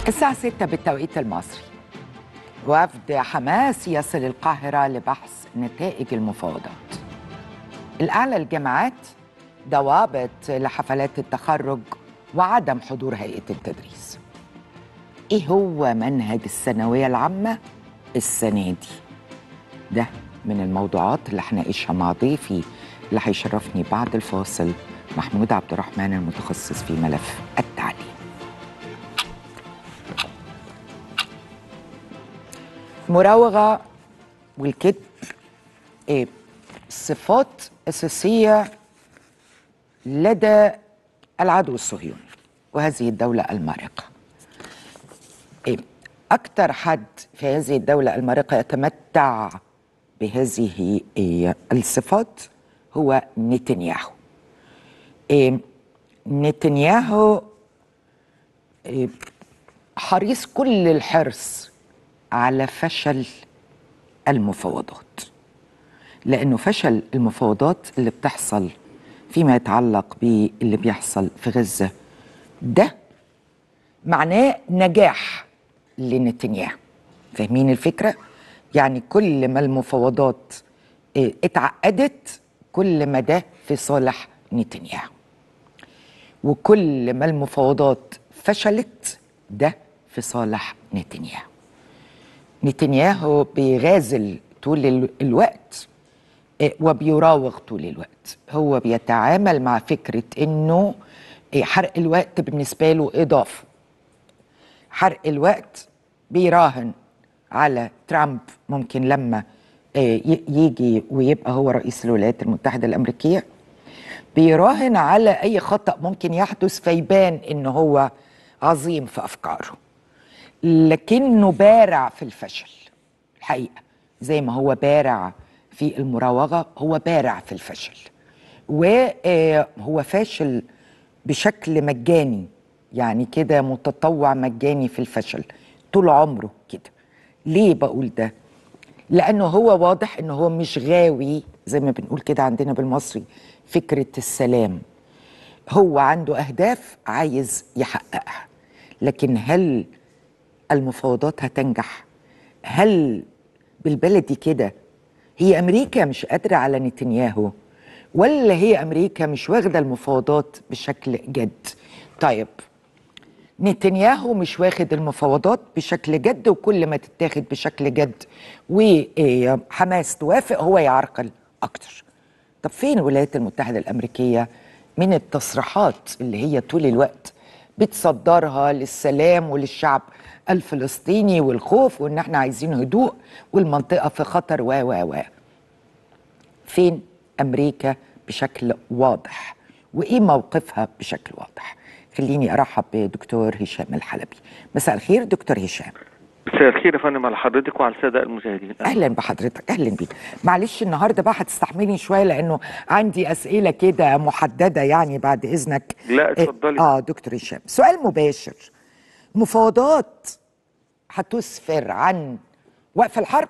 الساعة 6 بالتوقيت المصري وفد حماس يصل القاهرة لبحث نتائج المفاوضات الأعلى الجامعات ضوابط لحفلات التخرج وعدم حضور هيئة التدريس إيه هو منهج الثانوية العامة السنة دي ده من الموضوعات اللي هناقشها مع ضيفي اللي هيشرفني بعد الفاصل محمود عبد الرحمن المتخصص في ملف التعليم المراوغة والكذب إيه صفات أساسية لدى العدو الصهيوني وهذه الدولة المارقة إيه أكثر حد في هذه الدولة المارقة يتمتع بهذه إيه الصفات هو نتنياهو إيه نتنياهو إيه حريص كل الحرص على فشل المفاوضات لانه فشل المفاوضات اللي بتحصل فيما يتعلق باللي بيحصل في غزه ده معناه نجاح لنتنياهو فاهمين الفكره يعني كل ما المفاوضات اه، اتعقدت كل ما ده في صالح نتنياهو وكل ما المفاوضات فشلت ده في صالح نتنياهو نتنياهو بيغازل طول ال- الوقت آه، وبيراوغ طول الوقت هو بيتعامل مع فكرة انه آه، حرق الوقت بالنسبة له اضافة حرق الوقت بيراهن على ترامب ممكن لما آه، ي- يجي ويبقى هو رئيس الولايات المتحدة الأمريكية بيراهن على أي خطأ ممكن يحدث فيبان إن هو عظيم في أفكاره لكنه بارع في الفشل الحقيقه زي ما هو بارع في المراوغه هو بارع في الفشل وهو فاشل بشكل مجاني يعني كده متطوع مجاني في الفشل طول عمره كده ليه بقول ده لانه هو واضح انه هو مش غاوي زي ما بنقول كده عندنا بالمصري فكره السلام هو عنده اهداف عايز يحققها لكن هل المفاوضات هتنجح هل بالبلدي كده هي امريكا مش قادره على نتنياهو ولا هي امريكا مش واخده المفاوضات بشكل جد طيب نتنياهو مش واخد المفاوضات بشكل جد وكل ما تتاخد بشكل جد وحماس توافق هو يعرقل اكتر طب فين الولايات المتحده الامريكيه من التصريحات اللي هي طول الوقت بتصدرها للسلام وللشعب الفلسطيني والخوف وان احنا عايزين هدوء والمنطقه في خطر و و و فين امريكا بشكل واضح وايه موقفها بشكل واضح خليني ارحب بدكتور هشام الحلبي مساء الخير دكتور هشام مساء الخير يا فندم على حضرتك وعلى الساده المشاهدين اهلا بحضرتك اهلا بيك معلش النهارده بقى هتستحملني شويه لانه عندي اسئله كده محدده يعني بعد اذنك لا، اتفضلي. اه دكتور هشام سؤال مباشر مفاوضات هتسفر عن وقف الحرب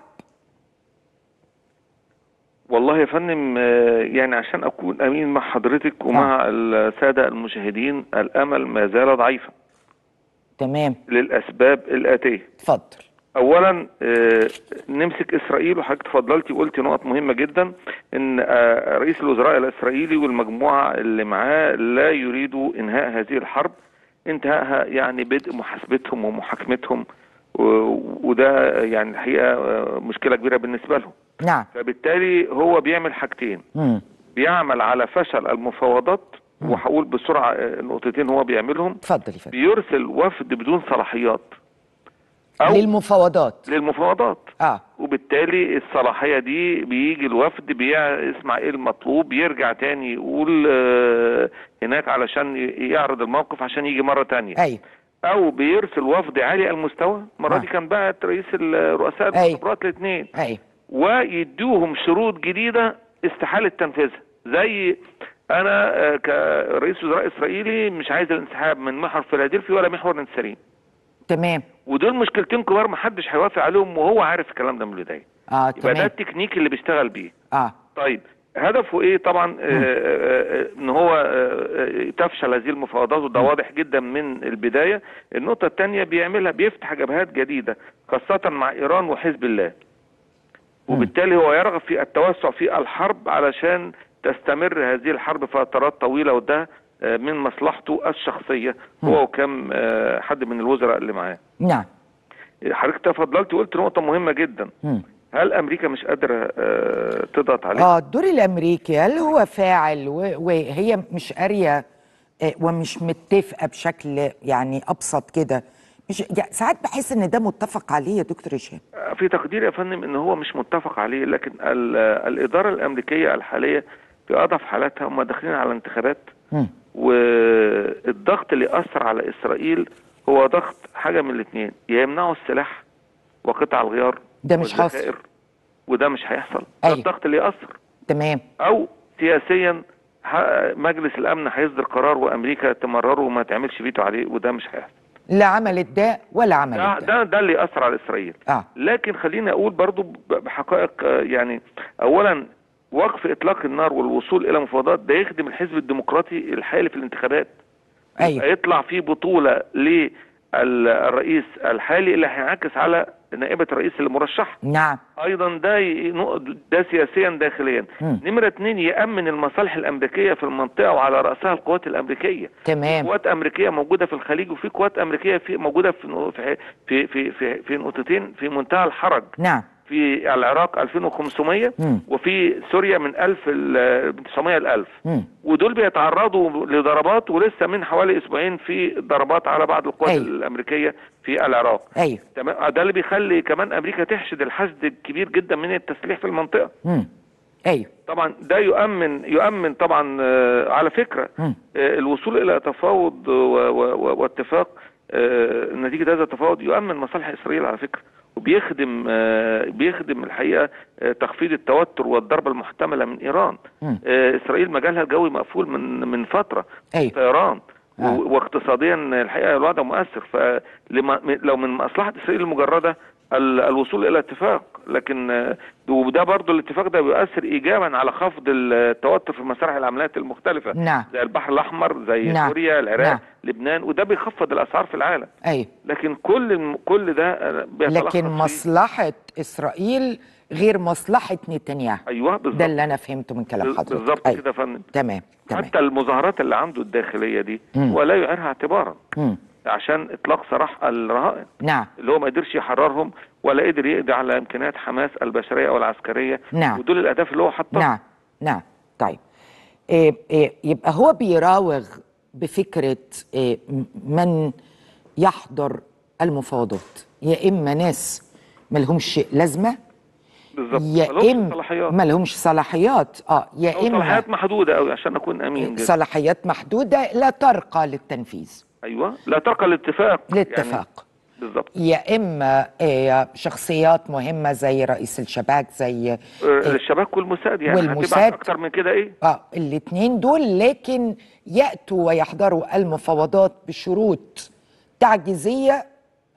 والله يا فندم آه، يعني عشان اكون امين مع حضرتك ومع الساده المشاهدين الامل ما زال ضعيفا تمام للاسباب الاتيه اتفضل اولا آه، نمسك اسرائيل وحضرتك تفضلتي وقلتي نقط مهمه جدا ان آه، رئيس الوزراء الاسرائيلي والمجموعه اللي معاه لا يريدوا انهاء هذه الحرب انتهائها يعني بدء محاسبتهم ومحاكمتهم و- وده يعني الحقيقه آه، مشكله كبيره بالنسبه لهم نعم فبالتالي هو بيعمل حاجتين مم. بيعمل على فشل المفاوضات وهقول بسرعه آه، نقطتين هو بيعملهم اتفضل يا فندم بيرسل وفد بدون صلاحيات او للمفاوضات للمفاوضات اه وبالتالي الصلاحيه دي بيجي الوفد بيسمع ايه المطلوب يرجع تاني يقول آه، هناك علشان ي- يعرض الموقف عشان يجي مره تانية ايوه او بيرسل وفد عالي المستوى المره آه. دي كان بعت رئيس الرؤساء أيوة. المخابرات الاثنين ايوه ويدوهم شروط جديده استحاله تنفيذها زي انا آه، كرئيس وزراء اسرائيلي مش عايز الانسحاب من محور فيلادلفيا ولا محور نتسرين تمام ودول مشكلتين كبار محدش هيوافق عليهم وهو عارف الكلام ده من البدايه اه يبقى ده تمام التكنيك اللي بيشتغل بيه اه طيب هدفه ايه طبعا آه، آه، آه، ان هو آه، آه، تفشل هذه المفاوضات وده واضح جدا من البدايه النقطه الثانيه بيعملها بيفتح جبهات جديده خاصه مع ايران وحزب الله وبالتالي هو يرغب في التوسع في الحرب علشان تستمر هذه الحرب فترات طويله وده آه، من مصلحته الشخصيه هو وكم آه، حد من الوزراء اللي معاه نعم حضرتك تفضلت وقلت نقطه مهمه جدا مم. هل امريكا مش قادره آه، تضغط عليه اه الدور الامريكي هل هو فاعل و- وهي مش قاريه آه، ومش متفقه بشكل يعني ابسط كده مش يعني ساعات بحس ان ده متفق عليه يا دكتور هشام في تقديري يا فندم ان هو مش متفق عليه لكن ال- الاداره الامريكيه الحاليه في اضعف حالاتها هم داخلين على انتخابات مم. والضغط اللي اثر على اسرائيل هو ضغط حاجه من الاثنين يا يمنعوا السلاح وقطع الغيار ده مش والذخائر، وده مش هيحصل ده أيوة. الضغط اللي ياثر تمام او سياسيا ه- مجلس الامن هيصدر قرار وامريكا تمرره وما تعملش فيتو عليه وده مش هيحصل لا عملت ده ولا ده عملت ده ده, ده اللي ياثر على اسرائيل اه لكن خليني اقول برضو ب- بحقائق آه، يعني اولا وقف اطلاق النار والوصول الى مفاوضات ده يخدم الحزب الديمقراطي الحالي في الانتخابات ايوه يطلع فيه بطوله للرئيس الحالي اللي هينعكس على نائبه الرئيس المرشح نعم ايضا ده ي- نق- ده سياسيا داخليا مم. نمره اتنين يامن المصالح الامريكيه في المنطقه وعلى راسها القوات الامريكيه تمام قوات امريكيه موجوده في الخليج وفي قوات امريكيه في موجوده في نق- في في في, في, في نقطتين في منتهى الحرج نعم في العراق 2500 مم. وفي سوريا من 1000 ل 900 ل 1000 مم. ودول بيتعرضوا لضربات ولسه من حوالي اسبوعين في ضربات على بعض القوات أيوة. الامريكيه في العراق ايوه تمام ده اللي بيخلي كمان امريكا تحشد الحشد الكبير جدا من التسليح في المنطقه مم. ايوه طبعا ده يؤمن يؤمن طبعا آه، على فكره مم. آه، الوصول الى تفاوض و- و- و- واتفاق آه، نتيجه هذا التفاوض يؤمن مصالح اسرائيل على فكره وبيخدم آه، بيخدم الحقيقه آه، تخفيض التوتر والضربه المحتمله من ايران مم. آه، اسرائيل مجالها الجوي مقفول من من فتره ايوه طيران آه. و- واقتصاديا الحقيقه الوضع مؤثر فلما لو من مصلحه اسرائيل المجرده ال- الوصول الى اتفاق لكن آه، وده برضو الاتفاق ده بيؤثر ايجابا على خفض التوتر في مسارح العمليات المختلفه نعم زي البحر الاحمر زي نعم. سوريا العراق نعم. لبنان وده بيخفض الاسعار في العالم ايوه لكن كل الم- كل ده آه، بيتلخص لكن في- مصلحه اسرائيل غير مصلحه نتنياهو ايوه بالظبط ده اللي انا فهمته من كلام حضرتك بالظبط أيوة. كده يا فندم تمام تمام حتى المظاهرات اللي عنده الداخليه دي مم. هو لا يعيرها اعتبارا مم. عشان اطلاق سراح الرهائن نعم اللي هو ما قدرش يحررهم ولا قدر يقضي على امكانيات حماس البشريه او العسكريه نعم. ودول الاهداف اللي هو حطها نعم نعم طيب إيه إيه يبقى هو بيراوغ بفكرة إيه م- من يحضر المفاوضات يا إما ناس ملهمش لازمة بالظبط يا ملهمش إما صلاحيات ملهمش صلاحيات اه او يا إما صلاحيات محدوده قوي عشان اكون امين جدا صلاحيات محدودة لا ترقى للتنفيذ ايوه لا ترقى الاتفاق للاتفاق يعني بالظبط يا إما إيه شخصيات مهمة زي رئيس الشباك زي آه، الشباك والموساد يعني والموساد. هتبعت اكتر من كده ايه اه الاثنين دول لكن ياتوا ويحضروا المفاوضات بشروط تعجيزيه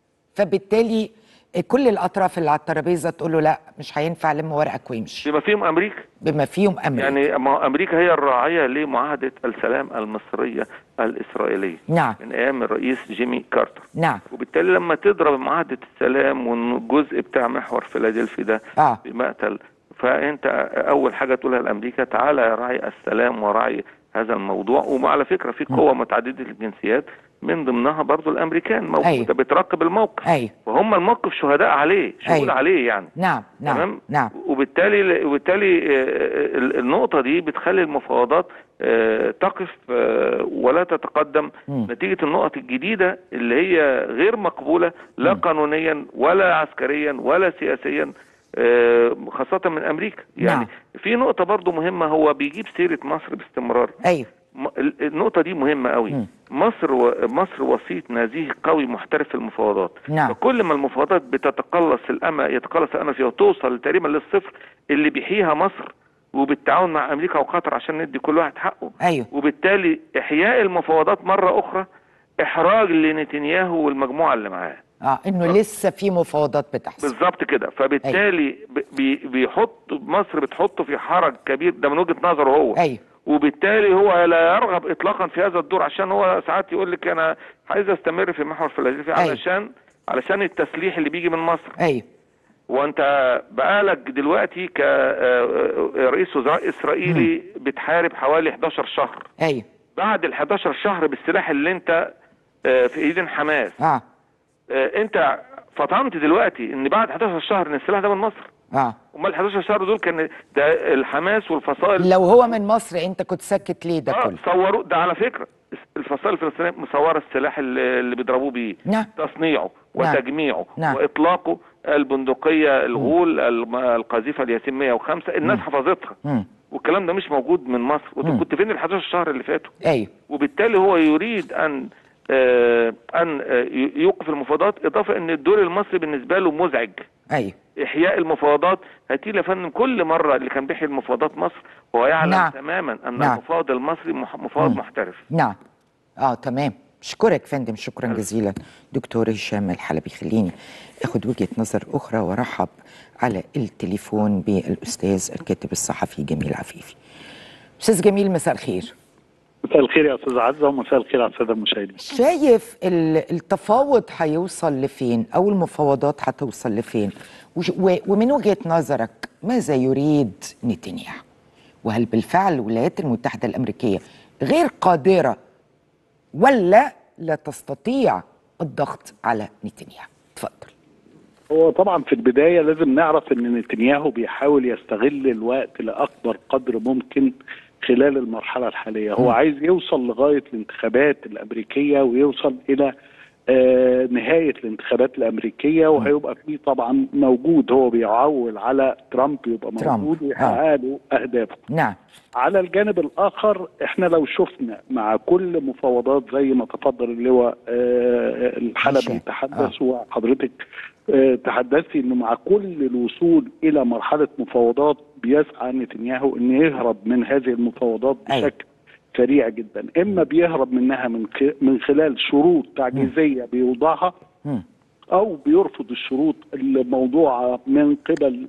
فبالتالي كل الاطراف اللي على الترابيزه تقول له لا مش هينفع لم ورقك ويمشي بما فيهم امريكا بما فيهم امريكا يعني ما امريكا هي الراعيه لمعاهده السلام المصريه الاسرائيليه نعم من ايام الرئيس جيمي كارتر نعم وبالتالي لما تضرب معاهده السلام والجزء بتاع محور فيلادلفي ده اه بمقتل فانت اول حاجه تقولها لامريكا تعالى يا راعي السلام وراعي هذا الموضوع وعلى فكره في قوه متعدده الجنسيات من ضمنها برضو الامريكان موجوده أيوة. بتراقب الموقف ايوه وهم الموقف شهداء عليه شهود أيوة. عليه يعني نعم نعم تمام نعم وبالتالي وبالتالي آه، ال- النقطه دي بتخلي المفاوضات آه، تقف آه، ولا تتقدم مم. نتيجه النقط الجديده اللي هي غير مقبوله لا قانونيا ولا عسكريا ولا سياسيا آه، خاصه من امريكا يعني نعم. في نقطه برضو مهمه هو بيجيب سيره مصر باستمرار ايوه م- ال- النقطة دي مهمة قوي مم. مصر و... مصر وسيط نزيه قوي محترف في المفاوضات نعم. فكل ما المفاوضات بتتقلص الأمل يتقلص الأمل فيها وتوصل تقريبا للصفر اللي بيحييها مصر وبالتعاون مع أمريكا وقطر عشان ندي كل واحد حقه ايوه وبالتالي إحياء المفاوضات مرة أخرى إحراج لنتنياهو والمجموعة اللي معاه اه انه لسه في مفاوضات بتحصل بالظبط كده فبالتالي ب- بي بيحط مصر بتحطه في حرج كبير ده من وجهه نظره هو ايوه وبالتالي هو لا يرغب اطلاقا في هذا الدور عشان هو ساعات يقول لك انا عايز استمر في محور فيلادلفيا أيوة. علشان علشان التسليح اللي بيجي من مصر ايوه وانت بقالك دلوقتي كرئيس وزراء اسرائيلي بتحارب حوالي 11 شهر ايوه بعد ال 11 شهر بالسلاح اللي انت آه، في ايدين حماس اه آه، انت فطنت دلوقتي ان بعد 11 شهر ان السلاح ده من مصر اه امال ال 11 شهر دول كان ده الحماس والفصائل لو هو من مصر انت كنت ساكت ليه ده اه كله صوروا ده على فكره الفصائل الفلسطينيه مصوره السلاح اللي, اللي بيضربوه بيه نعم تصنيعه نعم. وتجميعه نعم. واطلاقه البندقيه الغول الم- القذيفه الياسين 105 الناس حفظتها مم. والكلام ده مش موجود من مصر وانت كنت فين ال 11 شهر اللي فاتوا ايوه وبالتالي هو يريد ان آه ان آه ي- يوقف المفاوضات اضافه ان الدور المصري بالنسبه له مزعج ايوه احياء المفاوضات هاتي لي يا فندم كل مره اللي كان بيحيي المفاوضات مصر هو يعلم نعم. تماما ان نعم. المفاوض المصري مح- مفاوض محترف نعم اه تمام اشكرك فندم شكرا جزيلا دكتور هشام الحلبي خليني اخد وجهه نظر اخرى وارحب على التليفون بالاستاذ الكاتب الصحفي جميل عفيفي استاذ جميل مساء الخير مساء الخير يا استاذ عزه ومساء الخير على الساده المشاهدين. شايف ال- التفاوض هيوصل لفين او المفاوضات هتوصل لفين وش- و- ومن وجهة نظرك ماذا يريد نتنياهو وهل بالفعل الولايات المتحدة الأمريكية غير قادرة ولا لا تستطيع الضغط على نتنياهو تفضل هو طبعا في البدايه لازم نعرف ان نتنياهو بيحاول يستغل الوقت لاكبر قدر ممكن خلال المرحله الحاليه، هو عايز يوصل لغايه الانتخابات الامريكيه ويوصل الى آه نهايه الانتخابات الامريكيه وهيبقى فيه طبعا موجود هو بيعول على ترامب يبقى ترامب، موجود آه. ويحقق له اهدافه. نعم على الجانب الاخر احنا لو شفنا مع كل مفاوضات زي ما تفضل اللواء آه، الحلبي هشام. تحدث وحضرتك آه، تحدثتي انه مع كل الوصول الى مرحله مفاوضات بيسعى نتنياهو انه يهرب من هذه المفاوضات أيوة. بشكل سريع جدا اما بيهرب منها من خ- من خلال شروط تعجيزيه بيوضعها مم. او بيرفض الشروط الموضوعه من قبل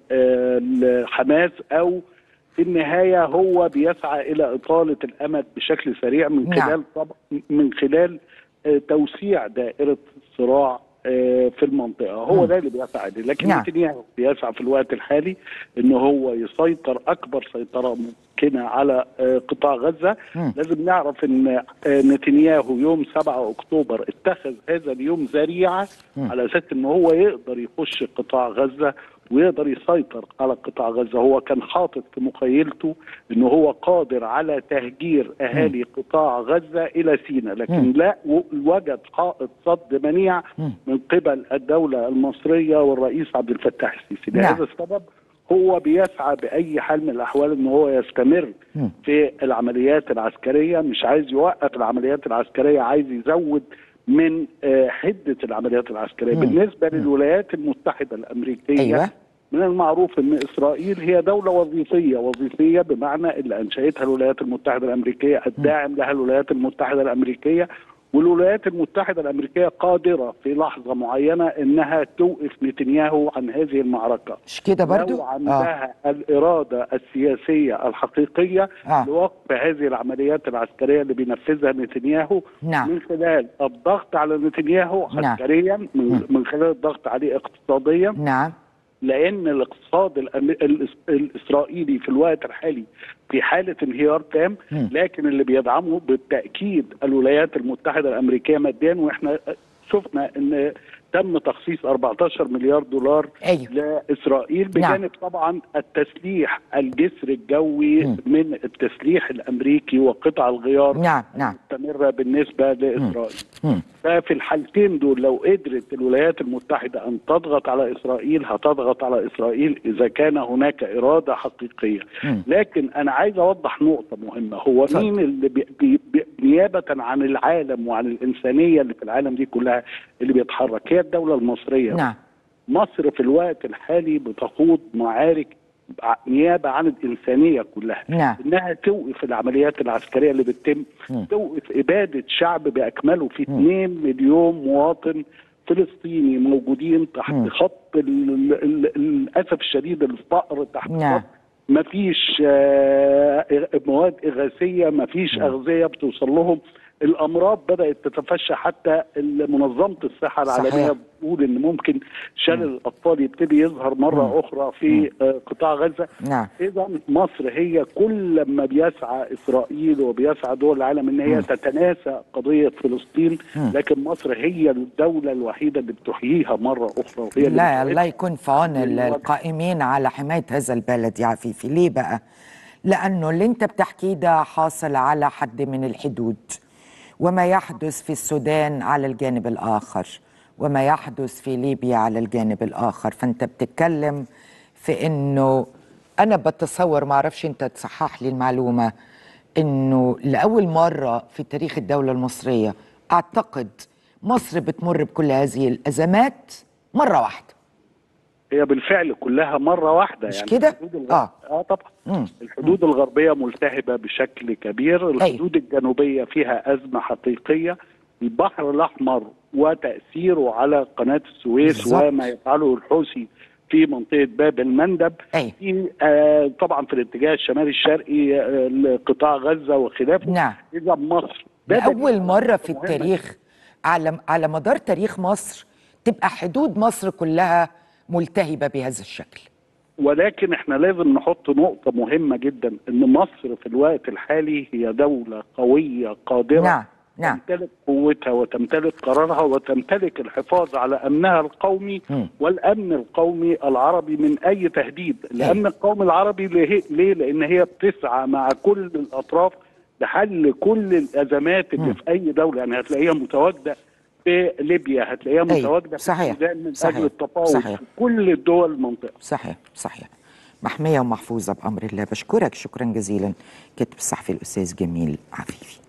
آه، حماس او في النهايه هو بيسعى الى اطاله الامد بشكل سريع من نعم. خلال طب من خلال آه، توسيع دائره الصراع آه، في المنطقه هو مم. ده اللي بيسعى ليه لكن نعم. نتنياهو بيسعى في الوقت الحالي ان هو يسيطر اكبر سيطره ممكنه على آه، قطاع غزه مم. لازم نعرف ان آه، نتنياهو يوم 7 اكتوبر اتخذ هذا اليوم ذريعه مم. على اساس ان هو يقدر يخش قطاع غزه ويقدر يسيطر على قطاع غزه هو كان حاطط في مخيلته ان هو قادر على تهجير اهالي قطاع غزه الى سيناء مم. لكن لا و- وجد حائط صد منيع مم. من قبل الدوله المصريه والرئيس عبد الفتاح السيسي نعم. لهذا السبب هو بيسعى باي حال من الاحوال ان هو يستمر مم. في العمليات العسكريه مش عايز يوقف العمليات العسكريه عايز يزود من آه، حده العمليات العسكريه مم. بالنسبه للولايات المتحده الامريكيه أيوة. من المعروف ان اسرائيل هي دوله وظيفيه وظيفيه بمعنى اللي انشاتها الولايات المتحده الامريكيه الداعم لها الولايات المتحده الامريكيه والولايات المتحده الامريكيه قادره في لحظه معينه انها توقف نتنياهو عن هذه المعركه مش كده برضو لو عندها آه. الاراده السياسيه الحقيقيه آه. لوقف هذه العمليات العسكريه اللي بينفذها نتنياهو نعم. من خلال الضغط على نتنياهو نعم. عسكريا من, مم. من خلال الضغط عليه اقتصاديا نعم لان الاقتصاد الأم- الإس- الاسرائيلي في الوقت الحالي في حاله انهيار تام مم. لكن اللي بيدعمه بالتاكيد الولايات المتحده الامريكيه ماديا واحنا شفنا ان تم تخصيص 14 مليار دولار أيوة. لاسرائيل بجانب طبعا التسليح الجسر الجوي مم. من التسليح الامريكي وقطع الغيار نعم نعم مستمره بالنسبه لاسرائيل مم. ففي الحالتين دول لو قدرت الولايات المتحدة أن تضغط على إسرائيل هتضغط على إسرائيل إذا كان هناك إرادة حقيقية مم. لكن أنا عايز أوضح نقطة مهمة هو اتفضل. مين اللي بي بي بي نيابة عن العالم وعن الإنسانية اللي في العالم دي كلها اللي بيتحرك هي الدولة المصرية نعم مصر في الوقت الحالي بتخوض معارك ع- نيابة عن الإنسانية كلها نعم. إنها توقف العمليات العسكرية اللي بتتم مم. توقف إبادة شعب بأكمله في 2 مليون مواطن فلسطيني موجودين تحت مم. خط ال- ال- ال- للاسف الشديد الفقر تحت نعم. خط ما فيش آه، مواد إغاثية ما فيش أغذية بتوصل لهم الأمراض بدأت تتفشى حتى منظمة الصحة العالمية صحيح. بتقول إن ممكن شلل الأطفال يبتدي يظهر مرة أخرى في آه، قطاع غزة نعم إذا مصر هي كل ما بيسعى إسرائيل وبيسعى دول العالم إن هي تتناسى قضية فلسطين لكن مصر هي الدولة الوحيدة اللي بتحييها مرة أخرى وهي اللي لا بتعيدها. الله يكون في عون ال- للوضع. القائمين على حماية هذا البلد يا عفيفي ليه بقى؟ لأنه اللي انت بتحكيه ده حاصل على حد من الحدود وما يحدث في السودان على الجانب الآخر وما يحدث في ليبيا على الجانب الآخر فانت بتتكلم في انه انا بتصور ما اعرفش انت تصحح لي المعلومة انه لأول مرة في تاريخ الدولة المصرية اعتقد مصر بتمر بكل هذه الأزمات مرة واحدة هي بالفعل كلها مرة واحدة مش يعني كده؟ الحدود الغ... آه. اه طبعا مم. الحدود الغربية ملتهبة بشكل كبير الحدود الجنوبية فيها أزمة حقيقية البحر الأحمر وتأثيره على قناة السويس بالظبط. وما يفعله الحوثي في منطقة باب المندب أي. في آه طبعا في الاتجاه الشمالي الشرقي آه لقطاع غزة وخلافه نعم. إذا مصر بدأت لأول مرة في مهمة التاريخ على على مدار تاريخ مصر تبقى حدود مصر كلها ملتهبة بهذا الشكل ولكن احنا لازم نحط نقطة مهمة جدا ان مصر في الوقت الحالي هي دولة قوية قادرة نعم، نعم. تمتلك قوتها وتمتلك قرارها وتمتلك الحفاظ على امنها القومي مم. والامن القومي العربي من اي تهديد، الامن القومي العربي ليه؟ ليه؟ لان هي بتسعى مع كل الاطراف لحل كل الازمات اللي في اي دوله، يعني هتلاقيها متواجده في ليبيا، هتلاقيها أي، متواجده في صحيح، السودان من صحيح، اجل التفاوض صحيح. في كل الدول المنطقه. صحيح صحيح محمية ومحفوظة بأمر الله بشكرك شكرا جزيلا كاتب الصحفي الأستاذ جميل عفيفي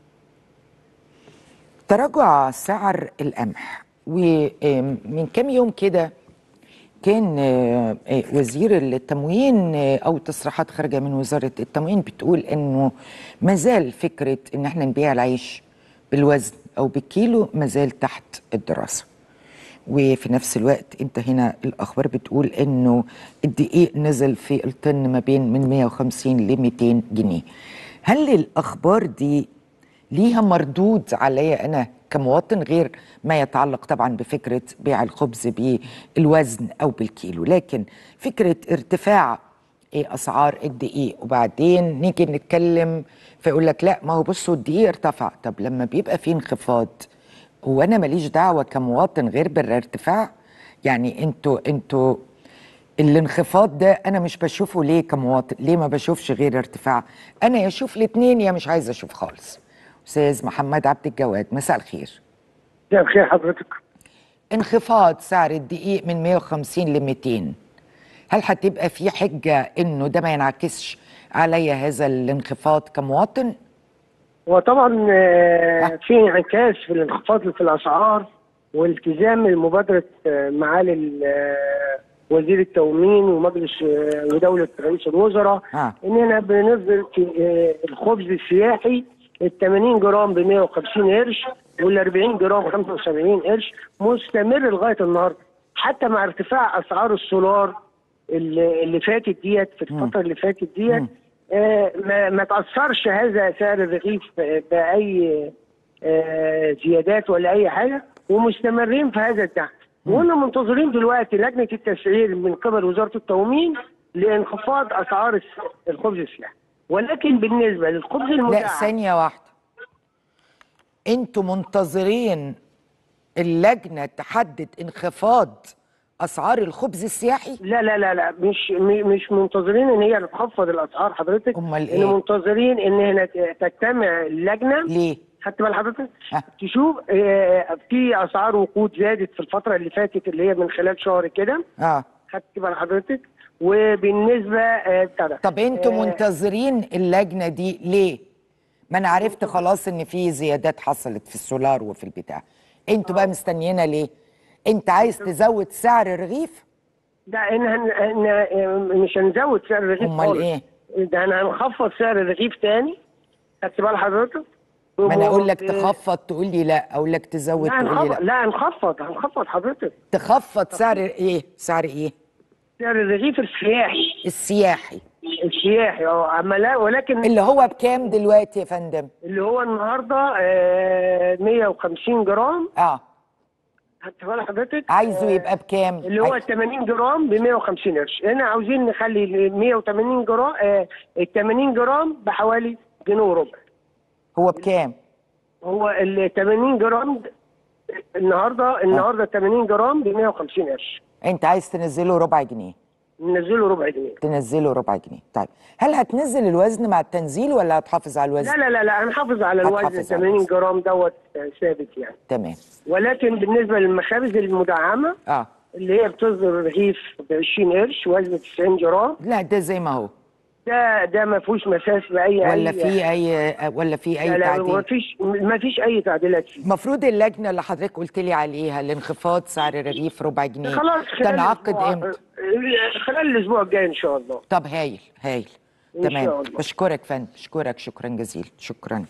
تراجع سعر القمح ومن كام يوم كده كان آه، آه، وزير التموين آه، او تصريحات خارجه من وزاره التموين بتقول انه ما زال فكره ان احنا نبيع العيش بالوزن او بالكيلو ما زال تحت الدراسه وفي نفس الوقت انت هنا الاخبار بتقول انه الدقيق نزل في الطن ما بين من 150 ل 200 جنيه هل الاخبار دي ليها مردود عليا انا كمواطن غير ما يتعلق طبعا بفكره بيع الخبز بالوزن او بالكيلو لكن فكره ارتفاع إيه اسعار الدقيق وبعدين نيجي نتكلم فيقول لك لا ما هو بصوا الدقيق ارتفع طب لما بيبقى في انخفاض هو انا ماليش دعوه كمواطن غير بالارتفاع يعني انتوا انتوا الانخفاض ده انا مش بشوفه ليه كمواطن ليه ما بشوفش غير ارتفاع انا يا اشوف الاثنين يا مش عايز اشوف خالص استاذ محمد عبد الجواد مساء الخير مساء الخير حضرتك انخفاض سعر الدقيق من 150 ل 200 هل هتبقى في حجه انه ده ما ينعكسش عليا هذا الانخفاض كمواطن وطبعا آه، في انعكاس في الانخفاض في الاسعار والتزام المبادره آه، معالي ال- آه، وزير التموين ومجلس آه، ودوله رئيس الوزراء آه. اننا بننزل في آه، الخبز السياحي ال 80 جرام ب 150 قرش وال 40 جرام 75 قرش مستمر لغايه النهارده حتى مع ارتفاع اسعار السولار اللي اللي فاتت ديت في الفتره اللي فاتت ديت آه، ما ما تاثرش هذا سعر الرغيف ب- باي آه، زيادات ولا اي حاجه ومستمرين في هذا الدعم وقلنا منتظرين دلوقتي لجنه التسعير من قبل وزاره التموين لانخفاض اسعار الس- الخبز السياحي ولكن بالنسبه للخبز لا المدعم ثانيه واحده انتوا منتظرين اللجنه تحدد انخفاض اسعار الخبز السياحي لا لا لا لا مش م- مش منتظرين ان هي تخفض الاسعار حضرتك أمال إن إيه؟ منتظرين ان هنا ت- تجتمع اللجنه ليه خدت بال حضرتك؟ ها. تشوف آه، في اسعار وقود زادت في الفتره اللي فاتت اللي هي من خلال شهر كده اه خدت بال حضرتك؟ وبالنسبه آه، بتاع ده. طب انتوا آه، منتظرين اللجنه دي ليه ما انا عرفت خلاص ان في زيادات حصلت في السولار وفي البتاع انتوا بقى مستنيينها ليه انت عايز تزود سعر الرغيف ده إن هن... إن آه، مش هنزود سعر الرغيف أمال خالص. إيه؟ ده انا هنخفض سعر الرغيف تاني خدت بال حضرتك؟ ما انا اقول لك ب- تخفض تقول لي لا اقول لك تزود لا تقول لي هنخفض لا لا هنخفض هنخفض حضرتك تخفض سعر ايه سعر ايه سعر الرغيف السياحي السياحي السياحي اه اما لا ولكن اللي هو بكام دلوقتي يا فندم اللي هو النهارده آه 150 جرام اه هتفضل حضرتك عايزه آه، يبقى بكام اللي هو عايز- 80 جرام ب 150 قرش هنا عاوزين نخلي ال 180 جرام آه ال 80 جرام بحوالي جنيه وربع هو بكام هو ال 80 جرام د- النهارده النهارده 80 جرام ب 150 قرش انت عايز تنزله ربع جنيه ننزله ربع جنيه تنزله ربع جنيه طيب هل هتنزل الوزن مع التنزيل ولا هتحافظ على الوزن لا لا لا لا هنحافظ على هتحافظ الوزن على 80 الوزن. جرام دوت آه، ثابت يعني تمام ولكن بالنسبه للمخابز المدعمه اه اللي هي بتصدر رغيف ب 20 قرش وزن 90 جرام لا ده زي ما هو ده ده ما فيهوش مساس باي ولا أي- في اي ولا في لا اي لا ما تعديل فيش ما فيش اي تعديلات فيه المفروض اللجنه اللي حضرتك قلت لي عليها لانخفاض سعر الرغيف ربع جنيه خلاص خلال تنعقد الأسبوع- امتى خلال الاسبوع الجاي ان شاء الله طب هايل هايل إن شاء تمام الله. بشكرك فندم بشكرك شكرا جزيلا شكرا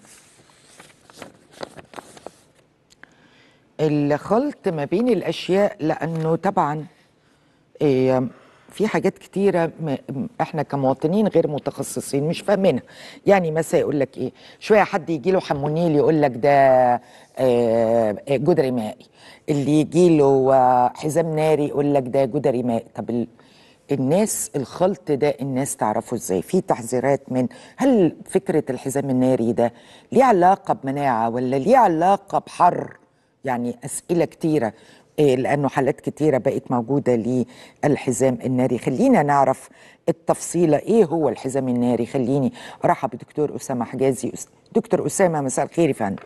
الخلط ما بين الاشياء لانه طبعا إيه في حاجات كتيرة م- م- احنا كمواطنين غير متخصصين مش فاهمينها يعني مثلا يقول لك ايه شوية حد يجي له حمونيل يقول لك ده آه، جدري مائي اللي يجي له آه، حزام ناري يقول لك ده جدري مائي طب ال- الناس الخلط ده الناس تعرفه ازاي في تحذيرات من هل فكرة الحزام الناري ده ليه علاقة بمناعة ولا ليه علاقة بحر يعني أسئلة كتيرة إيه لأنه حالات كتيرة بقت موجودة للحزام الناري خلينا نعرف التفصيلة إيه هو الحزام الناري خليني أرحب بدكتور أسامة حجازي أس- دكتور أسامة مساء الخير يا فندم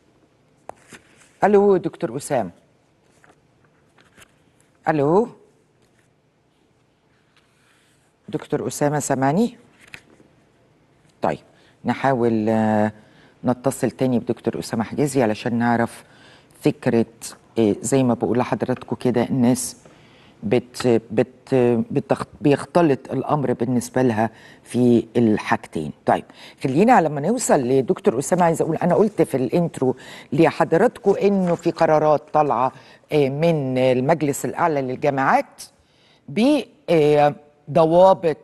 ألو دكتور أسامة ألو دكتور أسامة سامعني طيب نحاول آه، نتصل تاني بدكتور أسامة حجازي علشان نعرف فكرة آه، زي ما بقول لحضراتكم كده الناس بت بت بتخ- بيختلط الامر بالنسبه لها في الحاجتين طيب خلينا لما نوصل لدكتور اسامه عايزه اقول انا قلت في الانترو لحضراتكم انه في قرارات طالعه آه، من المجلس الاعلى للجامعات بضوابط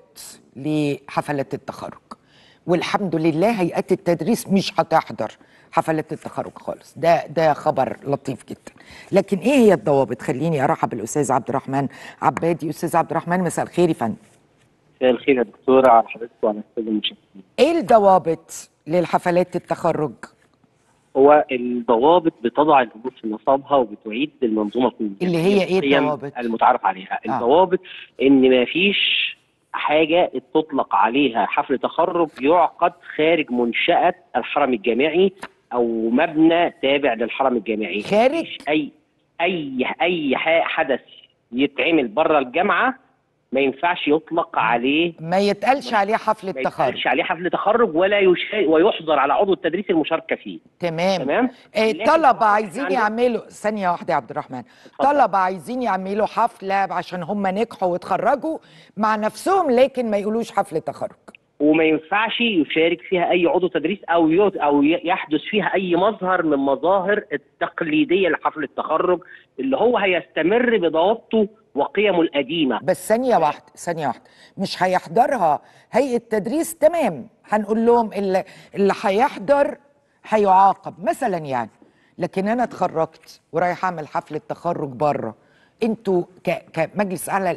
لحفلات التخرج والحمد لله هيئات التدريس مش هتحضر حفلات التخرج خالص ده ده خبر لطيف جدا لكن ايه هي الضوابط خليني ارحب بالاستاذ عبد الرحمن عبادي استاذ عبد الرحمن مساء الخير يا فندم مساء الخير يا دكتورة على حضرتك وعلى السادة المشاهدين. ايه الضوابط للحفلات التخرج هو الضوابط بتضع الأمور في نصابها وبتعيد المنظومة كلها. اللي هي إيه القيم الضوابط؟ المتعارف عليها، آه. الضوابط إن ما فيش حاجة تطلق عليها حفل تخرج يعقد خارج منشأة الحرم الجامعي أو مبنى تابع للحرم الجامعي. خارج؟ مفيش أي أي أي ح- حدث يتعمل بره الجامعة ما ينفعش يطلق عليه ما يتقالش عليه حفله ما تخرج يتقالش عليه حفل تخرج ولا يشا... ويحظر على عضو التدريس المشاركه فيه تمام تمام إيه لكن طلبة طبعاً عايزين عندنا- يعملوا ثانية واحدة يا عبد الرحمن اتفضل. طلبة عايزين يعملوا حفلة عشان هم نجحوا واتخرجوا مع نفسهم لكن ما يقولوش حفلة تخرج وما ينفعش يشارك فيها اي عضو تدريس او ي... او ي- يحدث فيها اي مظهر من مظاهر التقليديه لحفل التخرج اللي هو هيستمر بضوابطه وقيمه القديمه بس ثانية واحدة ثانية واحدة مش هيحضرها هيئة تدريس تمام هنقول لهم اللي, اللي هيحضر هيعاقب مثلا يعني لكن أنا اتخرجت ورايح أعمل حفلة تخرج بره انتوا ك- كمجلس أعلى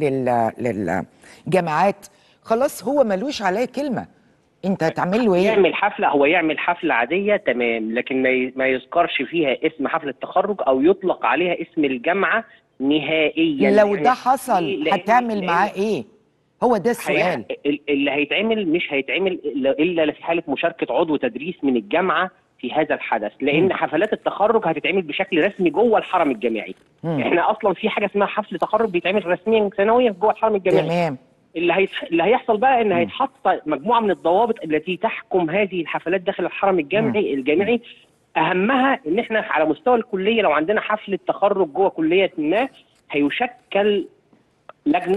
لل- للجامعات خلاص هو ملوش عليه كلمة انت هتعمل له ايه؟ يعمل حفله هو يعمل حفله عاديه تمام لكن ما ي... ما يذكرش فيها اسم حفله التخرج او يطلق عليها اسم الجامعه نهائيا لو يعني ده حصل ليه؟ لأن- هتعمل لأن معاه ايه؟ هو ده هي... السؤال ال- اللي هيتعمل مش هيتعمل الا إلا في حاله مشاركه عضو تدريس من الجامعه في هذا الحدث لان مم. حفلات التخرج هتتعمل بشكل رسمي جوه الحرم الجامعي مم. احنا اصلا في حاجه اسمها حفل تخرج بيتعمل رسميا سنويا جوه الحرم الجامعي تمام اللي هيت... اللي هيحصل بقى ان مم. هيتحط مجموعه من الضوابط التي تحكم هذه الحفلات داخل الحرم الجامعي الجامعي اهمها ان احنا على مستوى الكليه لو عندنا حفله تخرج جوه كليه ما هيشكل لجنه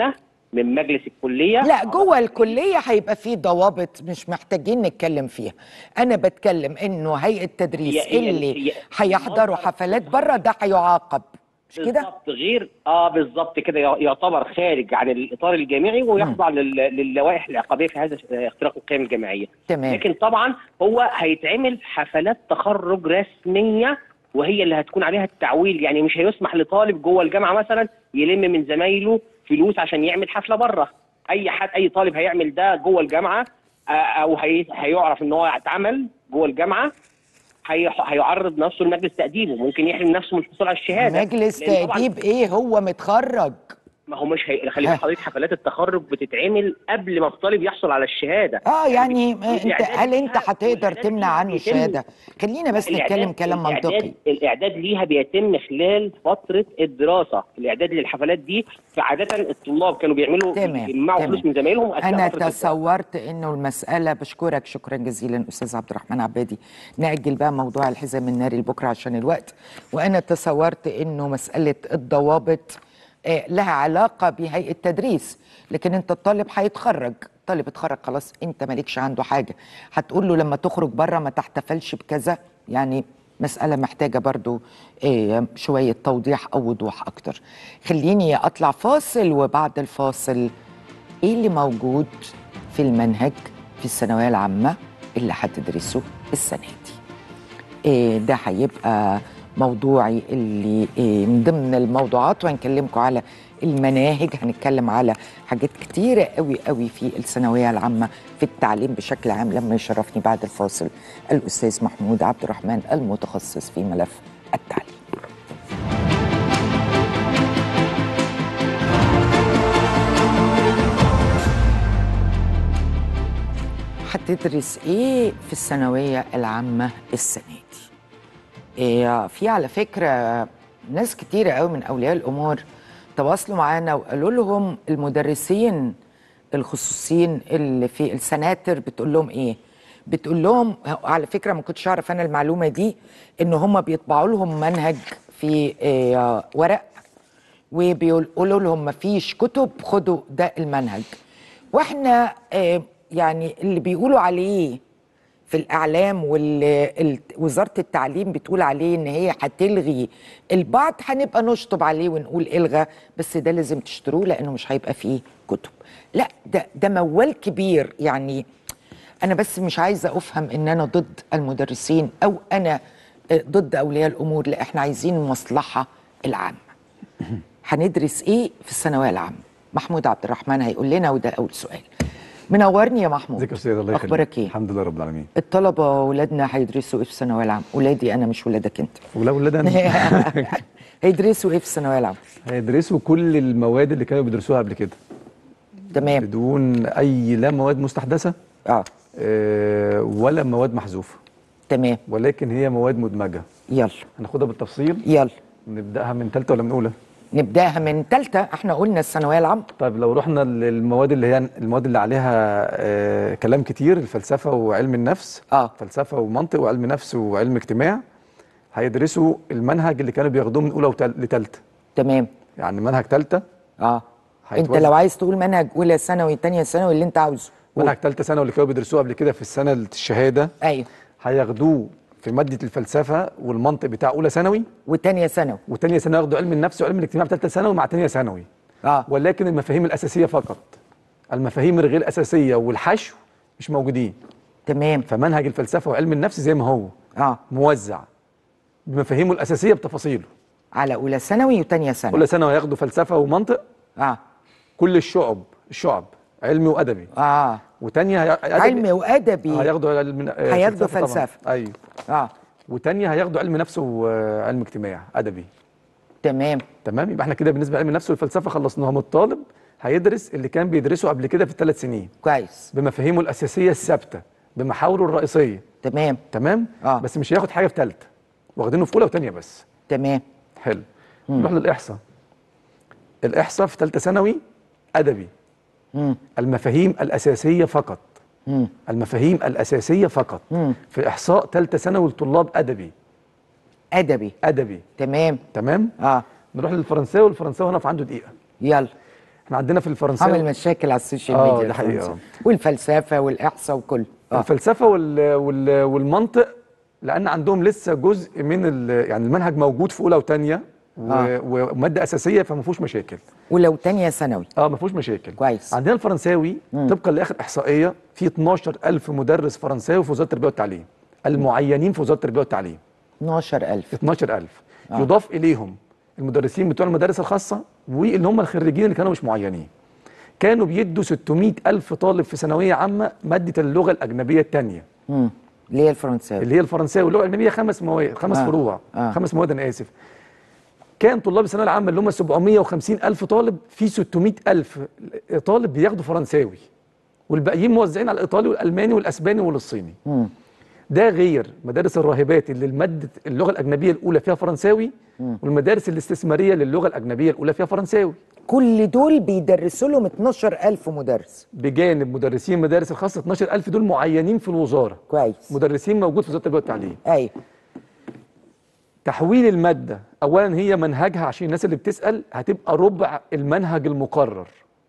من مجلس الكليه لا جوه الكليه هيبقى في ضوابط مش محتاجين نتكلم فيها انا بتكلم انه هيئه التدريس هي- هي- اللي هي- هيحضروا حفلات بره ده هيعاقب مش كده بالظبط غير اه بالظبط كده يع- يعتبر خارج عن الاطار الجامعي ويخضع لل- للوائح العقابيه في هذا اختراق القيم الجامعيه تمام لكن طبعا هو هيتعمل حفلات تخرج رسميه وهي اللي هتكون عليها التعويل يعني مش هيسمح لطالب جوه الجامعه مثلا يلم من زمايله فلوس عشان يعمل حفله بره اي حد اي طالب هيعمل ده جوه الجامعه آه، او هي هيعرف ان هو اتعمل جوه الجامعه هي هيعرض نفسه لمجلس تأديبه ممكن يحرم نفسه من الحصول على الشهاده مجلس لأن طبعاً تأديب ايه هو متخرج ما هو مش هي... خلي ها. بالك حضرتك حفلات التخرج بتتعمل قبل ما الطالب يحصل على الشهاده اه يعني انت والإعداد هل انت ليها- هتقدر والإعداد تمنع ليها عنه بيتم- الشهاده خلينا بس الإعداد- نتكلم كلام الإعداد- منطقي الاعداد ليها بيتم خلال فتره الدراسه الاعداد للحفلات دي فعاده الطلاب كانوا بيعملوا تمام، يجمعوا تمام. فلوس من زمايلهم أثناء انا فترة الدراسة. تصورت انه المساله بشكرك شكرا جزيلا استاذ عبد الرحمن عبادي ناجل بقى موضوع الحزام الناري لبكره عشان الوقت وانا تصورت انه مساله الضوابط آه، لها علاقه بهيئه التدريس لكن انت الطالب هيتخرج طالب اتخرج خلاص انت مالكش عنده حاجه هتقول له لما تخرج بره ما تحتفلش بكذا يعني مسألة محتاجة برضو آه، شوية توضيح أو وضوح أكتر خليني أطلع فاصل وبعد الفاصل ايه اللي موجود في المنهج في الثانويه العامه اللي هتدرسه السنه دي إيه ده هيبقى موضوعي اللي إيه من ضمن الموضوعات وهنكلمكم على المناهج هنتكلم على حاجات كتيرة قوي قوي في الثانوية العامة في التعليم بشكل عام لما يشرفني بعد الفاصل الأستاذ محمود عبد الرحمن المتخصص في ملف التعليم هتدرس ايه في الثانويه العامه السنه دي إيه في على فكره ناس كتيره قوي من اولياء الامور تواصلوا معانا وقالوا لهم المدرسين الخصوصيين اللي في السناتر بتقول لهم ايه بتقول لهم على فكره ما كنتش اعرف انا المعلومه دي ان هم بيطبعوا لهم منهج في إيه ورق وبيقولوا لهم مفيش كتب خدوا ده المنهج واحنا آه، يعني اللي بيقولوا عليه في الاعلام ووزاره التعليم بتقول عليه ان هي هتلغي البعض هنبقى نشطب عليه ونقول الغى بس ده لازم تشتروه لانه مش هيبقى فيه كتب لا ده ده موال كبير يعني انا بس مش عايزه افهم ان انا ضد المدرسين او انا آه، ضد اولياء الامور لا احنا عايزين المصلحه العامه هندرس ايه في الثانويه العامه محمود عبد الرحمن هيقول لنا وده اول سؤال منورني يا محمود ازيك يا استاذ الله يخليك اخبارك ايه الحمد لله رب العالمين الطلبه ولادنا هيدرسوا ايه في الثانويه العامه ولادي انا مش ولادك انت ولا ولاد انا هيدرسوا ايه في الثانويه العامه هيدرسوا كل المواد اللي كانوا بيدرسوها قبل كده تمام بدون اي لا مواد مستحدثه اه آه، ولا مواد محذوفه تمام ولكن هي مواد مدمجه يلا هناخدها بالتفصيل يلا نبداها من ثالثه ولا من اولى نبداها من ثالثه احنا قلنا الثانويه العامه طيب لو رحنا للمواد اللي هي المواد اللي عليها آه، كلام كتير الفلسفه وعلم النفس اه فلسفه ومنطق وعلم نفس وعلم اجتماع هيدرسوا المنهج اللي كانوا بياخدوه من اولى وتال- لثالثه تمام يعني منهج ثالثه اه انت هيتوزع. لو عايز تقول منهج اولى ثانوي ثانيه ثانوي اللي انت عاوزه قول. منهج ثالثه ثانوي اللي كانوا بيدرسوه قبل كده في السنه الشهاده ايوه هياخدوه في ماده الفلسفه والمنطق بتاع اولى ثانوي وثانيه ثانوي وثانيه ثانوي ياخدوا علم النفس وعلم الاجتماع في ثالثه ثانوي مع ثانيه ثانوي اه ولكن المفاهيم الاساسيه فقط المفاهيم الغير اساسيه والحشو مش موجودين تمام فمنهج الفلسفه وعلم النفس زي ما هو اه موزع بمفاهيمه الاساسيه بتفاصيله على اولى ثانوي وثانيه ثانوي اولى ثانوي هياخدوا فلسفه ومنطق اه كل الشعب الشعب علمي وادبي اه وثانيه هي... أدبي- علمي وادبي هياخدوا علم آه، هياخدوا طبعاً. فلسفة. ايوه اه وتانية هياخدوا علم نفس وعلم اجتماع ادبي تمام تمام يبقى احنا كده بالنسبه لعلم النفس والفلسفه خلصناهم الطالب هيدرس اللي كان بيدرسه قبل كده في الثلاث سنين كويس بمفاهيمه الاساسيه الثابته بمحاوره الرئيسيه تمام تمام آه. بس مش هياخد حاجه في ثالثه واخدينه في اولى وثانيه بس تمام حلو نروح للاحصاء الاحصاء في ثالثه ثانوي ادبي مم. المفاهيم الاساسيه فقط مم. المفاهيم الاساسيه فقط مم. في احصاء ثالثه ثانوي لطلاب ادبي ادبي ادبي تمام تمام اه نروح للفرنساوي والفرنساوي هنقف عنده دقيقه يلا احنا عندنا في الفرنساوي عمل مشاكل على السوشيال آه، ميديا ده حقيقي، الفرنسي. آه. والفلسفه والاحصاء وكله اه الفلسفه وال... وال... والمنطق لان عندهم لسه جزء من ال... يعني المنهج موجود في اولى وثانيه و... آه. وماده اساسيه فما فيهوش مشاكل ولو تانية ثانوي اه ما فيهوش مشاكل كويس. عندنا الفرنساوي طبقا لاخر احصائيه في 12000 مدرس فرنساوي في وزاره التربيه والتعليم المعينين في وزاره التربيه والتعليم 12000 12000 آه. يضاف اليهم المدرسين بتوع المدارس الخاصه واللي هم الخريجين اللي كانوا مش معينين كانوا بيدوا 600 ألف طالب في ثانوية عامة مادة اللغة الأجنبية الثانية امم اللي هي الفرنساوي اللي هي الفرنساوي واللغة الأجنبية خمس مواد خمس آه. آه. فروع آه. آه. خمس مواد أنا آسف كان طلاب الثانوية العامة اللي هم 750 ألف طالب في 600 ألف طالب بياخدوا فرنساوي والباقيين موزعين على الإيطالي والألماني والأسباني والصيني مم. ده غير مدارس الراهبات اللي المادة اللغة الأجنبية الأولى فيها فرنساوي والمدارس الاستثمارية للغة الأجنبية الأولى فيها فرنساوي كل دول بيدرسوا لهم 12000 مدرس بجانب مدرسين المدارس الخاصة 12000 دول معينين في الوزارة كويس مدرسين موجود في وزارة التربية والتعليم ايوه تحويل المادة أولا هي منهجها عشان الناس اللي بتسأل هتبقى ربع المنهج المقرر